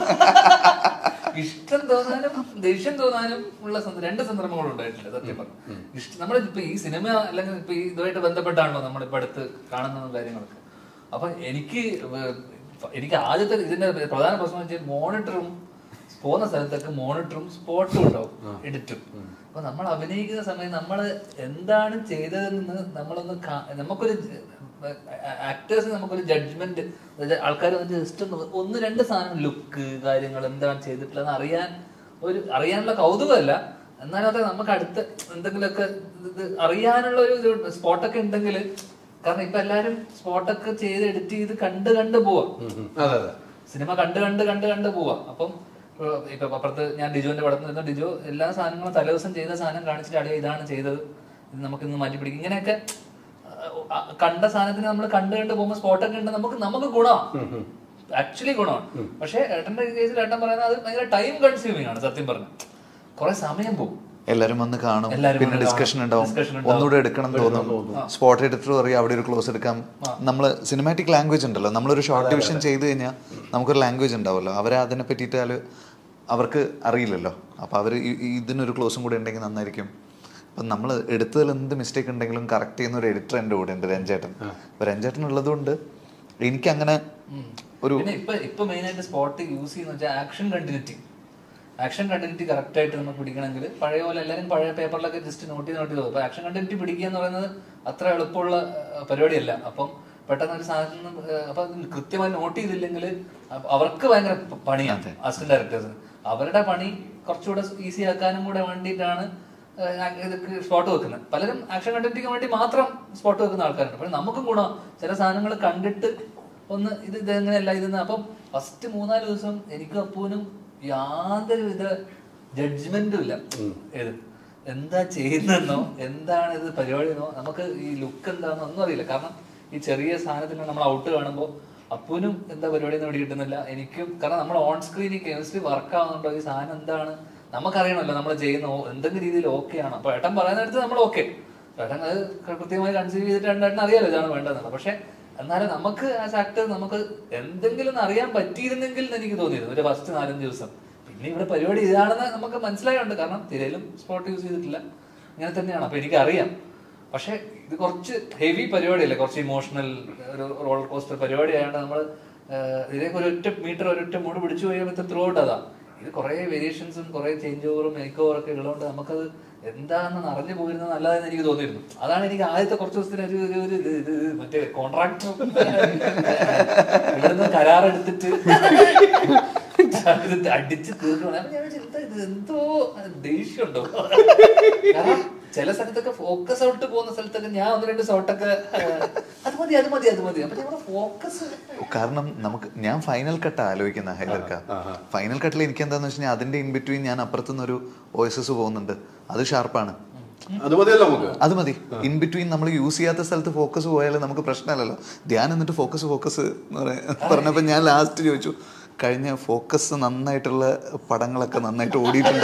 Speaker 2: ഇഷ്ടം തോന്നാനും ദേഷ്യം തോന്നാനും ഉള്ള സന്ദ- രണ്ട് സന്ദർഭങ്ങൾ ഉണ്ടായിട്ടില്ല സത്യം പറഞ്ഞു ഇഷ്ടം നമ്മൾ ഇപ്പൊ ഈ സിനിമ അല്ലെങ്കിൽ ഇപ്പൊ ഈ ഇതുമായിട്ട് ബന്ധപ്പെട്ടാണല്ലോ നമ്മളിപ്പോ അടുത്ത് കാണുന്ന കാര്യങ്ങളൊക്കെ അപ്പൊ എനിക്ക് വേ- എനിക്ക് ആദ്യത്തെ ഇതിന്റെ പ്രധാന പ്രശ്നം വെച്ചാൽ മോണിറ്ററും പോകുന്ന സ്ഥലത്തൊക്കെ മോണിറ്ററും സ്പോട്ടും ഉണ്ടാവും എഡിറ്റും അപ്പൊ നമ്മൾ അഭിനയിക്കുന്ന സമയം നമ്മൾ എന്താണ് ചെയ്തതെന്ന് നമ്മളൊന്ന് കാ- നമുക്കൊരു ആക്ടേഴ്സ് നമുക്കൊരു ജഡ്ജ്മെന്റ് ആൾക്കാർ ജസ്റ്റ് ഒന്ന് ഒന്ന് രണ്ട് സാധനം ലുക്ക് കാര്യങ്ങൾ എന്താണ് ചെയ്തിട്ടുള്ളത് അറിയാൻ ഒരു അറിയാനുള്ള കൗതുകമല്ല എന്നാലും അതെ നമുക്ക് അടുത്ത് എന്തെങ്കിലുമൊക്കെ ഇത് അറിയാനുള്ള ഒരു ഇത് സ്പോട്ടൊക്കെ ഉണ്ടെങ്കിൽ കാരണം ഇപ്പൊ എല്ലാരും സ്പോട്ടൊക്കെ ചെയ്ത് എഡിറ്റ് ചെയ്ത് കണ്ട് കണ്ട് പോവാം
Speaker 4: അതെ അതെ
Speaker 2: സിനിമ കണ്ട് കണ്ട് കണ്ട് കണ്ട് പോവാം അപ്പം ഏഹ് ഇപ്പൊ അപ്പുറത്ത് ഞാൻ ഡിജോന്റെ പടത്തിൽ നിന്ന് ഡിജോ എല്ലാ സാധനങ്ങളും തലേദിവസം ചെയ്ത സാധനം കാണിച്ചിട്ട് അടിയോ ഇതാണ് ചെയ്തത് ഇത് നമുക്ക് ഇന്ന് മാറ്റി പിടിക്കും ഇങ്ങനെയൊക്കെ ഏഹ് ആ കണ്ട സാധനത്തിന് നമ്മൾ കണ്ട് കണ്ട് പോകുമ്പോൾ സ്പോട്ടൊക്കെ ഉണ്ട് നമുക്ക് നമുക്ക് ഗുണമാണ് ആക്ച്വലി ഗുണമാണ് പക്ഷേ ഏട്ടന്റെ കേസിൽ ഏട്ടൻ പറയുന്നത് അത് ഭയങ്കര ടൈം കൺസ്യൂമിംഗ് ആണ് സത്യം പറഞ്ഞു കുറെ സമയം പോകും
Speaker 1: എല്ലാരും വന്ന് കാണും
Speaker 2: എല്ലാരും
Speaker 1: പിന്നെ
Speaker 2: വന്ന്
Speaker 1: ഡിസ്കഷൻ
Speaker 2: കാണും.
Speaker 1: ഉണ്ടാവും
Speaker 2: Discussion ഉണ്ടാവും.
Speaker 1: ഒന്നുകൂടെ എടുക്കണം തോന്നും സ്പോട്ട് എഡിറ്റർ പറയും അവിടെ ഒരു ക്ലോസ് എടുക്കാം നമ്മൾ സിനിമാറ്റിക് ലാംഗ്വേജ് ഉണ്ടല്ലോ നമ്മളൊരു ഷോർട്ട് ഡിവിഷൻ ചെയ്ത് കഴിഞ്ഞാൽ നമുക്കൊരു ലാംഗ്വേജ് ഉണ്ടാവുമല്ലോ അവരെ അതിനെ പറ്റിയിട്ട് അവർക്ക് അറിയില്ലല്ലോ അപ്പൊ അവർ ഇതിനൊരു ക്ലോസും കൂടെ ഉണ്ടെങ്കിൽ നന്നായിരിക്കും അപ്പം നമ്മൾ എടുത്തതിൽ എന്ത് മിസ്റ്റേക്ക് ഉണ്ടെങ്കിലും കറക്റ്റ് ചെയ്യുന്ന ഒരു എഡിറ്റർ എൻ്റെ കൂടെ ഉണ്ട് രഞ്ജേട്ടൻ അപ്പോൾ രഞ്ജേട്ടൻ ഉള്ളതുകൊണ്ട് എനിക്കങ്ങനെ ഒരു
Speaker 2: പിന്നെ ഇപ്പൊ ഇപ്പൊ മെയിൻ ആയിട്ട് സ്പോട്ട് യൂസ് ചെയ്യുന്ന വെച്ചാൽ action continuity action continuity correct ആയിട്ട് നമുക്ക് പിടിക്കണമെങ്കിൽ പഴയ പോലെ എല്ലാവരും പഴയ പേപ്പറിലൊക്കെ ജസ്റ്റ് നോട്ട് ചെയ്ത് നോട്ട് ചെയ്തു അപ്പൊ ആക്ഷൻ കണ്ടിന്യൂറ്റി പിടിക്കുക എന്ന് പറയുന്നത് അത്ര എളുപ്പമുള്ള ആ, പരിപാടിയല്ല അപ്പം പെട്ടെന്ന് ഒരു സാധനം ആ, അപ്പൊ അത് കൃത്യമായി നോട്ട് ചെയ്തില്ലെങ്കിൽ അവർക്ക് ഭയങ്കര പ- പണിയാണ് അസിസ്റ്റന്റ് ഡയറക്ടേഴ്സിന് അവരുടെ പണി കുറച്ചുകൂടെ ഈസി ആക്കാനും കൂടെ വേണ്ടിയിട്ടാണ് സ്പോട്ട് വെക്കുന്നത് പലരും ആക്ഷൻ കണ്ടിന്യൂറ്റിക്ക് വേണ്ടി മാത്രം സ്പോട്ട് വെക്കുന്ന ആൾക്കാരുണ്ട് പക്ഷെ നമുക്കും ഗുണം ചില സാധനങ്ങൾ കണ്ടിട്ട് ഒന്ന് ഇത് ഇതെങ്ങനെയല്ല ഇതെന്ന് അപ്പം ഫസ്റ്റ് മൂന്നാല് ദിവസം എനിക്കും അപ്പൂനും യാതൊരു വിധ ജഡ്ജ്മെന്റും ഇല്ല ഏത് എന്താ ചെയ്യുന്നതെന്നോ എന്താണ് ഇത് പരിപാടി എന്നോ നമുക്ക് ഈ ലുക്ക് എന്താണെന്നോ ഒന്നും അറിയില്ല കാരണം ഈ ചെറിയ സാധനത്തിൽ നമ്മൾ ഔട്ട് കാണുമ്പോൾ അപ്പൂനും എന്താ പരിപാടി എന്ന് പിടി കിട്ടുന്നില്ല എനിക്കും കാരണം നമ്മൾ ഓൺ സ്ക്രീൻ ഈ കെമിസ്ട്രി വർക്ക് ആവുന്നുണ്ടോ ഈ സാധനം എന്താണ് നമുക്കറിയണമല്ലോ നമ്മൾ ചെയ്യുന്ന ഓ- എന്തെങ്കിലും രീതിയിൽ ഓക്കെ ആണ് അപ്പൊ ഏട്ടൻ പറയുന്നിടത്ത് നമ്മൾ ഓക്കെ ഏട്ടൻ അത് കൃത്യമായി കൺസീവ് ചെയ്തിട്ട് ഏട്ടൻ അറിയാലോ ഇതാണ് വേണ്ടതെന്നുള്ളത് പക്ഷെ എന്നാലും നമുക്ക് ആസ് ആക്ടർ നമുക്ക് എന്തെങ്കിലും ഒന്ന് അറിയാൻ പറ്റിയിരുന്നെങ്കിൽ എന്ന് എനിക്ക് തോന്നിയിരുന്നു ഒരു ഫസ്റ്റ് നാലഞ്ച് ദിവസം പിന്നെ ഇവിടെ പരിപാടി ഇതാണെന്ന് നമുക്ക് മനസ്സിലായുണ്ട് കാരണം തിരയിലും സ്പോട്ട് യൂസ് ചെയ്തിട്ടില്ല ഇങ്ങനെ തന്നെയാണ് അപ്പൊ എനിക്ക് അറിയാം പക്ഷെ ഇത് കുറച്ച് ഹെവി പരിപാടിയല്ലേ കുറച്ച് ഇമോഷണൽ ഒരു റോളർ കോസ്റ്റർ പരിപാടി ആയതുകൊണ്ട് നമ്മൾ ഇതിലേക്ക് ഒരൊറ്റ മീറ്റർ ഒരൊറ്റ മൂട് പിടിച്ചു കഴിയുമ്പോൾ ത്രൂ ഔട്ട് അതാ ഇത് കുറെ വേരിയേഷൻസും കുറെ ചേഞ്ച് ഓവറും മേക്ക് ഓവറും ഒക്കെ ഉള്ളതുകൊണ്ട് നമുക്കത് എന്താണെന്ന് അറിഞ്ഞു പോയിരുന്നത് നല്ലതെന്ന് എനിക്ക് തോന്നിയിരുന്നു അതാണ് എനിക്ക് ആദ്യത്തെ കുറച്ച് ദിവസത്തിന് ഒരു ഒരു ഒരു ഇത് ഇത് ഇത് മറ്റേ കോൺട്രാക്ട് ഇവിടുന്ന് കരാറെടുത്തിട്ട് ഇത് അടിച്ച് തീർക്കണം അപ്പൊ ഞാൻ വിചാരിച്ചു, എന്താ ഇത് എന്തോ ദേഷ്യമുണ്ടോ കാരണം ചില സ്ഥലത്തൊക്കെ ഫോക്കസ് ഔട്ട് പോകുന്ന സ്ഥലത്തൊക്കെ ഞാൻ ഒന്ന് രണ്ട് ഷോട്ടൊക്കെ അത് മതി അത് മതി അത് മതി അപ്പൊ ഞങ്ങളുടെ ഫോക്കസ്
Speaker 1: കാരണം നമുക്ക് ഞാൻ ഫൈനൽ കട്ട് ആലോചിക്കുന്ന ഹൈദർക്ക ഫൈനൽ കട്ടിൽ എനിക്ക് എന്താന്ന് വെച്ച് കഴിഞ്ഞാൽ അതിന്റെ ഇൻ ബിറ്റ്വീൻ ഞാൻ അപ്പുറത്തുനിന്ന് ഒരു ഓയസസ് പോകുന്നുണ്ട് അത് ഷാർപ്പാണ്
Speaker 4: അത് മതിയല്ലോ നമുക്ക്
Speaker 1: അത് മതി ഇൻ ബിറ്റ്വീൻ നമ്മൾ യൂസ് ചെയ്യാത്ത സ്ഥലത്ത് ഫോക്കസ് പോയാൽ നമുക്ക് പ്രശ്നമല്ലല്ലോ ധ്യാനം എന്നിട്ട് ഫോക്കസ് ഫോക്കസ് എന്ന് പറയാ പറഞ്ഞപ്പോൾ ഞാൻ ലാസ്റ്റ് ചോദിച്ചു കഴിഞ്ഞ ഫോക്കസ് നന്നായിട്ടുള്ള പടങ്ങളൊക്കെ നന്നായിട്ട് ഓടിയിട്ടുണ്ട്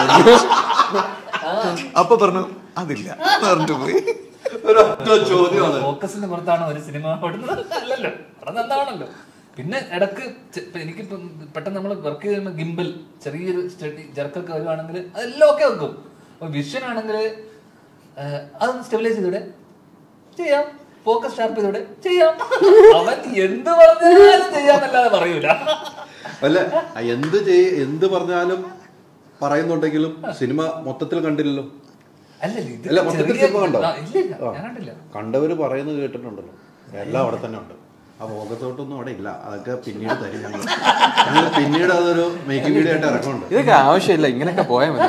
Speaker 1: അപ്പൊ പറഞ്ഞു അതില്ല എന്ന് പറഞ്ഞിട്ട് പോയി
Speaker 4: ഒരൊറ്റ ചോദ്യമാണ്
Speaker 2: ഫോക്കസിന്റെ പുറത്താണ് ഒരു സിനിമ ഓടുന്നത് അല്ലല്ലോ അവിടെ നന്നാണല്ലോ പിന്നെ ഇടക്ക് ചെ- ഇപ്പൊ എനിക്കിപ്പം പെട്ടെന്ന് നമ്മൾ വർക്ക് ചെയ്യുന്ന ഗിംബൽ ചെറിയൊരു സ്റ്റഡി ജർക്കൊക്കെ വരുവാണെങ്കിൽ അതെല്ലാം ഒക്കെ വെക്കും അപ്പൊ വിഷൻ ആണെങ്കിൽ അതൊന്ന് സ്റ്റെബിലൈസ് ചെയ്തൂടെ ചെയ്യാം ഫോക്കസ് ഷാർപ്പ് ചെയ്തൂടെ ചെയ്യാം അവൻ എന്ത് പറഞ്ഞാലും ചെയ്യാന്നല്ലാതെ പറയൂല
Speaker 4: അല്ല എന്ത് ചെയ് എന്ത് പറഞ്ഞാലും പറയുന്നുണ്ടെങ്കിലും സിനിമ മൊത്തത്തിൽ കണ്ടില്ലല്ലോ
Speaker 2: അല്ല ഇത്
Speaker 4: അല്ല മൊത്തത്തിൽ
Speaker 2: ചെറിയ-
Speaker 4: സിനിമ കണ്ടോ
Speaker 2: ആ, ഇല്ല ഇല്ല ഞാൻ കണ്ടില്ല
Speaker 4: കണ്ടവര് പറയുന്നത് കേട്ടിട്ടുണ്ടല്ലോ എല്ലാം അവിടെ തന്നെ ഉണ്ട് ആ ഫോക്കത്തോട്ടൊന്നും അവിടെ ഇല്ല അതൊക്കെ പിന്നീട് തരും ഞങ്ങൾ ഞങ്ങൾ പിന്നീട് അതൊരു മേക്കിംഗ് വീഡിയോ ആയിട്ട് ഇറക്കുന്നുണ്ട്
Speaker 3: ഇതൊക്കെ ആവശ്യമില്ല ഇങ്ങനെയൊക്കെ പോയാൽ മതി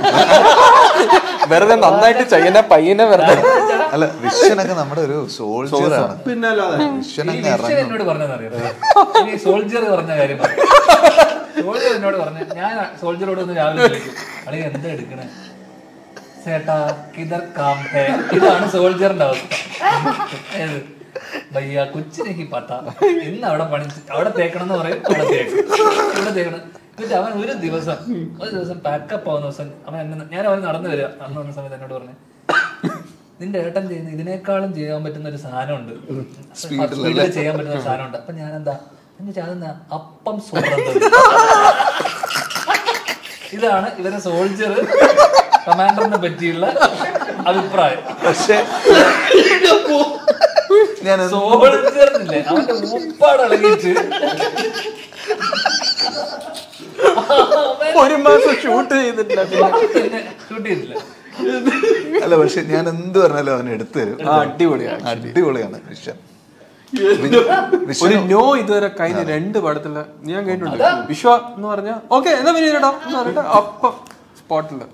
Speaker 3: വെറുതെ നന്നായിട്ട് ചെയ്യുന്ന പയ്യനെ വെറുതെ
Speaker 1: അല്ല വിഷനൊക്കെ നമ്മുടെ ഒരു സോൾജർ ആണ്
Speaker 4: പിന്നെ അല്ലാതെ
Speaker 1: വിഷൻ
Speaker 2: ഈ
Speaker 1: അങ്ങ്
Speaker 2: വിഷയം
Speaker 1: ഇറങ്ങും
Speaker 2: എന്നോട് പറഞ്ഞതറിയാം ഈ സോൾജർ പറഞ്ഞ കാര്യം സോൾജർ എന്നോട് പറഞ്ഞു ഞാൻ സോൾജറോട് ഒന്ന് രാവിലെ ചോദിക്കും അളി എന്താ എടുക്കണേ ചേട്ടാ കിതർ കാം ഹേ ഇതാണ് സോൾജറിന്റെ അവസ്ഥ ഏത് ഭയ്യ കൊച്ചിനെക്ക് പട്ട ഇന്ന് അവിടെ പണി അവിടെ തേക്കണം എന്ന് പറയും അവിടെ തേക്കും ഇവിടെ തേക്കണം എന്നിട്ട് അവൻ ഒരു ദിവസം ഒരു ദിവസം പാക്കപ്പ് ആവുന്ന ദിവസം അവൻ എന്നെ ഞാൻ അവൻ നടന്നു വരിക അന്ന് വന്ന സമയത്ത് എന്നോട് പറഞ്ഞു നിന്റെ ഏട്ടൻ ചെയ്യുന്ന ഇതിനേക്കാളും ചെയ്യാൻ പറ്റുന്ന ഒരു സാധനമുണ്ട് സ്പീഡിൽ ചെയ്യാൻ പറ്റുന്ന ഒരു സാധനമുണ്ട് അപ്പൊ ഞാൻ എന്താ അതെന്താ അപ്പം സുഹൃത്ത് ഇതാണ് ഇവരെ സോൾജർ കമാൻഡറിനെ പറ്റിയുള്ള അഭിപ്രായം
Speaker 1: പക്ഷേ ഞാൻ എന്ത്
Speaker 2: സോൾജറിനില്ലേ അവന്റെ ഉപ്പാട് ഇളകിയിട്ട്
Speaker 3: ഒരു മാസം ഷൂട്ട് ചെയ്തിട്ടില്ല പിന്നെ
Speaker 2: ഷൂട്ട് ചെയ്തില്ല
Speaker 1: അല്ല പക്ഷെ ഞാൻ എന്ത് പറഞ്ഞാലും അവൻ എടുത്തു തരും
Speaker 3: ആ, അടിപൊളിയാണ്
Speaker 1: അടിപൊളിയാണ് വിഷൻ
Speaker 3: ഒരു നോ ഇതുവരെ കഴിഞ്ഞ രണ്ട് പടത്തില് ഞാൻ കേട്ടിട്ടുണ്ട് വിശ്വ എന്ന് പറഞ്ഞ ഓക്കെ എന്നാ പിന്നെ ഇടോ എന്ന് പറഞ്ഞിട്ട് അപ്പം സ്പോട്ടില്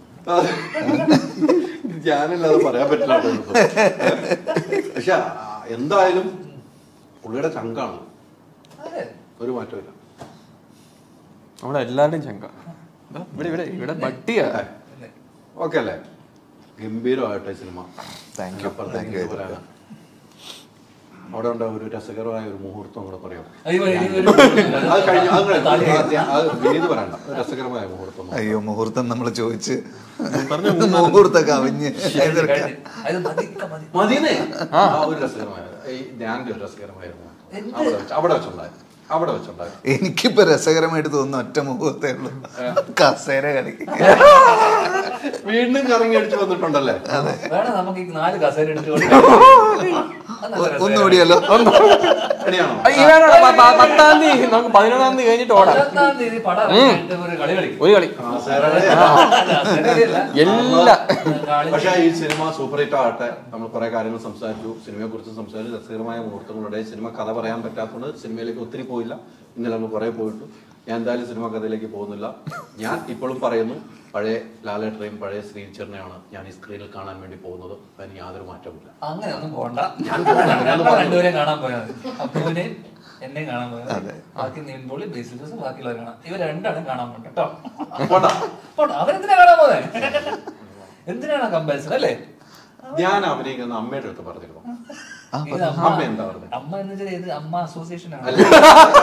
Speaker 4: ഞാനല്ലാതെ പറയാൻ പറ്റില്ല കേട്ടോ. പക്ഷെ ആ, എന്തായാലും പുള്ളിയുടെ ചങ്കാണ്
Speaker 2: അതെ
Speaker 4: ഒരു മാറ്റമില്ല
Speaker 3: നമ്മുടെ എല്ലാവരുടെയും ചങ്ക ദാ ഇവിടെ ഇവിടെ ഇവിടെ ബട്ടിയാ
Speaker 4: ഓക്കെ അല്ലേ ഗംഭീരമായിട്ടെ സിനിമ
Speaker 1: Thank you.
Speaker 4: അപ്പുറത്ത്
Speaker 1: Thank you.
Speaker 4: എന്ത് പറയാനാ? അവിടെ ഉണ്ട് ഒരു രസകരമായ ഒരു മുഹൂർത്തം കൂടെ പറയാം
Speaker 2: അയ്യോ, ഇനി ഒരു-
Speaker 4: അത് കഴിഞ്ഞു അത് കഴിഞ്ഞു. അത് അത് വിനീത് പറയണ്ട ഒരു രസകരമായ മുഹൂർത്തം
Speaker 1: അയ്യോ മുഹൂർത്തം നമ്മൾ ചോദിച്ച് മുഹൂർത്തം കവിഞ്ഞ്
Speaker 2: കഴിഞ്ഞ്, കഴിഞ്ഞ്. അത് മതി ഇക്ക മതി
Speaker 4: മതിയെന്നേ ആ ഒരു രസകരമായ ഈ ധ്യാനിന്റെ ഒരു രസകരമായ ഒരു മുഹൂർത്തം അവിടെ വെച്ച് അവിടെ വെച്ചുണ്ടായി അവിടെ വെച്ചുണ്ടായിരുന്നു
Speaker 1: എനിക്കിപ്പോ രസകരമായിട്ട് തോന്നുന്ന ഒറ്റ മുഖത്തേ ഉള്ളൂ കസേര കളി
Speaker 4: വീണ്ടും കറങ്ങി അടിച്ചു വന്നിട്ടുണ്ടല്ലേ
Speaker 2: വേണം നമുക്ക് ഈ നാല് കസേര എടുത്തുകൊണ്ട്
Speaker 1: ഒന്നുകൂടിയല്ലോ
Speaker 4: എടിയാണോ
Speaker 3: ഇവനാണ് പ- പ- പത്താം തീയതി നമുക്ക് പതിനൊന്നാം തീയതി കഴിഞ്ഞിട്ട് ഓടാം
Speaker 2: പതിനൊന്നാം തീയതി പടം ഇറങ്ങിയിട്ട് ഒരു കളി കളിക്കും
Speaker 3: ഒരു കളി
Speaker 2: കസേരയല്ല.
Speaker 3: എല്ലാ
Speaker 2: കളി
Speaker 4: പക്ഷേ ഈ സിനിമ സൂപ്പർ ഹിറ്റ് ആകട്ടെ നമ്മൾ കുറെ കാര്യങ്ങൾ സംസാരിച്ചു സിനിമയെ കുറിച്ച് സംസാരിച്ചു രസകരമായ മുഹൂർത്തങ്ങളുടെ സിനിമ കഥ പറയാൻ പറ്റാത്തതുകൊണ്ട് സിനിമയിലേക്ക് ഒത്തിരി പോയില്ല ഇന്നലെ നമ്മൾ കുറെ പോയിട്ടു ഞാൻ എന്തായാലും സിനിമ കഥയിലേക്ക് പോകുന്നില്ല ഞാൻ ഇപ്പോഴും പറയുന്നു പഴയ ലാലേട്ടനെയും പഴയ ശ്രീചരനെയാണ് ഞാൻ ഈ സ്ക്രീനിൽ കാണാൻ വേണ്ടി പോകുന്നത് അതിന് യാതൊരു മാറ്റമില്ല
Speaker 2: അങ്ങനെ ഒന്നും പോണ്ട
Speaker 4: ഞാൻ പോകണ്ട, ഞാൻ
Speaker 2: ഞങ്ങൾ
Speaker 4: പറഞ്ഞു.
Speaker 2: രണ്ടുപേരെയും കാണാൻ പോയത് അപ്പുവിനെയും എന്നെയും കാണാൻ പോയത് ബാക്കി നീൻപോളി ബേസിൽ ജോസ് ബാക്കിയുള്ളവർ കാണാം ഇവർ രണ്ടാളും കാണാൻ പോണ്ട കേട്ടോ
Speaker 4: പോട്ടെ.
Speaker 2: പോട്ടെ അവരെന്തിനാ കാണാൻ പോകുന്നത് എന്തിനാണ് കമ്പാരിസൺ അല്ലേ
Speaker 4: ഞാൻ അഭിനയിക്കുന്ന അമ്മയുടെ അടുത്ത് പറഞ്ഞിരുന്നു
Speaker 2: ഇത്
Speaker 4: അമ്മ എന്താ പറഞ്ഞത്?
Speaker 2: അമ്മ എന്ന് വെച്ചാൽ ഇത് അമ്മ അസോസിയേഷൻ ആണ്
Speaker 4: അല്ല.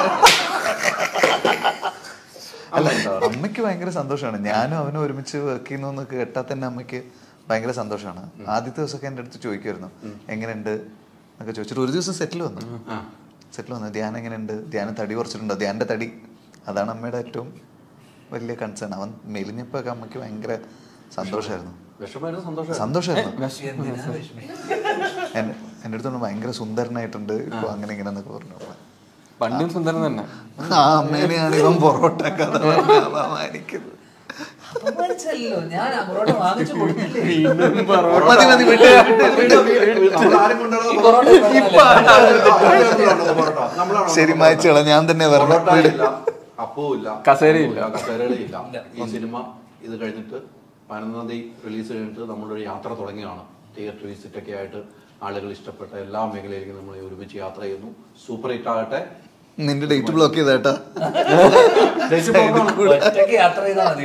Speaker 4: അമ്മ എന്താ പറഞ്ഞത്?
Speaker 1: അമ്മയ്ക്ക് ഭയങ്കര സന്തോഷമാണ് ഞാനും അവനും ഒരുമിച്ച് വർക്ക് ചെയ്യുന്നു എന്ന് കേട്ടാൽ തന്നെ അമ്മയ്ക്ക് ഭയങ്കര സന്തോഷമാണ് ആദ്യത്തെ ദിവസമൊക്കെ എൻ്റെ അടുത്ത് ചോദിക്കുമായിരുന്നു എങ്ങനെയുണ്ട് എന്നൊക്കെ ചോദിച്ചിട്ട് ഒരു ദിവസം സെറ്റിൽ വന്നു
Speaker 4: ആ.
Speaker 1: സെറ്റിൽ വന്നു ധ്യാനം എങ്ങനെയുണ്ട് ധ്യാനം തടി കുറച്ചിട്ടുണ്ടോ ധ്യാൻ്റെ തടി അതാണ് അമ്മയുടെ ഏറ്റവും വലിയ കൺസേൺ അവൻ മെലിഞ്ഞപ്പോഴൊക്കെ അമ്മയ്ക്ക് ഭയങ്കര സന്തോഷമായിരുന്നു
Speaker 4: വിഷമായിരുന്നു സന്തോഷം
Speaker 1: സന്തോഷമായിരുന്നു
Speaker 2: എന്തിനാ വിഷമി
Speaker 1: എന്നെ എൻ്റെ അടുത്തോണ്ട് ഭയങ്കര സുന്ദരനായിട്ടുണ്ട് ഇപ്പൊ അങ്ങനെ ഇങ്ങനെ എന്നൊക്കെ പറഞ്ഞു അമ്മ.
Speaker 3: പണ്ടും സുന്ദരൻ തന്നെ
Speaker 1: ആ അമ്മേനെയാണ് ഇവൻ പൊറോട്ട കഥ പറഞ്ഞ് അപമാനിക്കുന്നത്
Speaker 2: അപമാനിച്ചല്ലോ ഞാൻ അങ്ങോട്ട് വാങ്ങിച്ചു കൊടുത്തില്ലേ
Speaker 1: മതി മതി വിട്ട്
Speaker 2: ഈ പൊറോട്ട
Speaker 1: ശരി മായച്ചോളാം ഞാൻ തന്നെ വരണം വിട്.
Speaker 4: അപ്പവുമില്ല
Speaker 3: കസേരയില്ല.
Speaker 4: കസേരകളില്ല ഈ സിനിമ ഇത് കഴിഞ്ഞിട്ട് പതിനൊന്നാം തീയതി റിലീസ് കഴിഞ്ഞിട്ട് നമ്മളൊരു യാത്ര തുടങ്ങിയാണ് തിയേറ്റർ വിസിറ്റ് ഒക്കെ ആയിട്ട് ആളുകൾ ഇഷ്ടപ്പെട്ട എല്ലാ മേഖലയിലേക്കും നമ്മൾ ഒരുമിച്ച് യാത്ര ചെയ്യുന്നു സൂപ്പർ ഹിറ്റ് ആകട്ടെ
Speaker 1: നിന്റെ ഡേറ്റ് ബ്ലോക്ക് ചെയ്തേട്ടാ
Speaker 2: ഒറ്റയ്ക്ക് യാത്ര ചെയ്താൽ മതി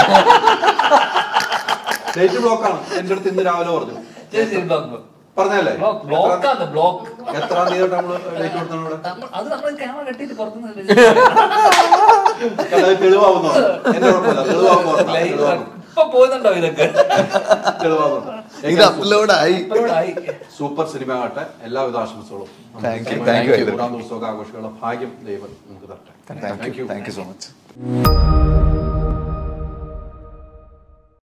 Speaker 4: ഡേറ്റ് ബ്ലോക്കാണ് എന്റെ അടുത്ത് ഇന്ന് രാവിലെ പറഞ്ഞു
Speaker 2: ശരി ശരി ബ്ലോക്ക്
Speaker 4: പറഞ്ഞല്ലേ
Speaker 2: ബ്ലോക്ക് ബ്ലോക്കാണ് ബ്ലോക്ക്
Speaker 4: എത്രാം തീയതി നമ്മൾ ഡേറ്റ് കൊടുത്താണ് ഇവിടെ
Speaker 2: നമ്മൾ അത് നമ്മൾ ക്യാമറ കെട്ടിയിട്ട് പുറത്തുനിന്ന്
Speaker 4: അത് തെളിവാകുന്നു എന്റെ കുഴപ്പമില്ല തെളിവാകുന്നു
Speaker 2: ഇപ്പൊ പോകുന്നുണ്ടോ ഇതൊക്കെ
Speaker 4: തെളിവാകുന്നു
Speaker 1: ഇത് അപ്ലോഡ് ആയി
Speaker 2: ഇപ്പോഴായി
Speaker 4: സൂപ്പർ സിനിമ ആകട്ടെ എല്ലാവിധ ആശംസകളും
Speaker 1: Thank you, thank you.
Speaker 4: നൂറാം ദിവസമൊക്കെ ആഘോഷിക്കാനുള്ള ഭാഗ്യം ദൈവം നമുക്ക് തരട്ടെ
Speaker 1: thank you thank you so much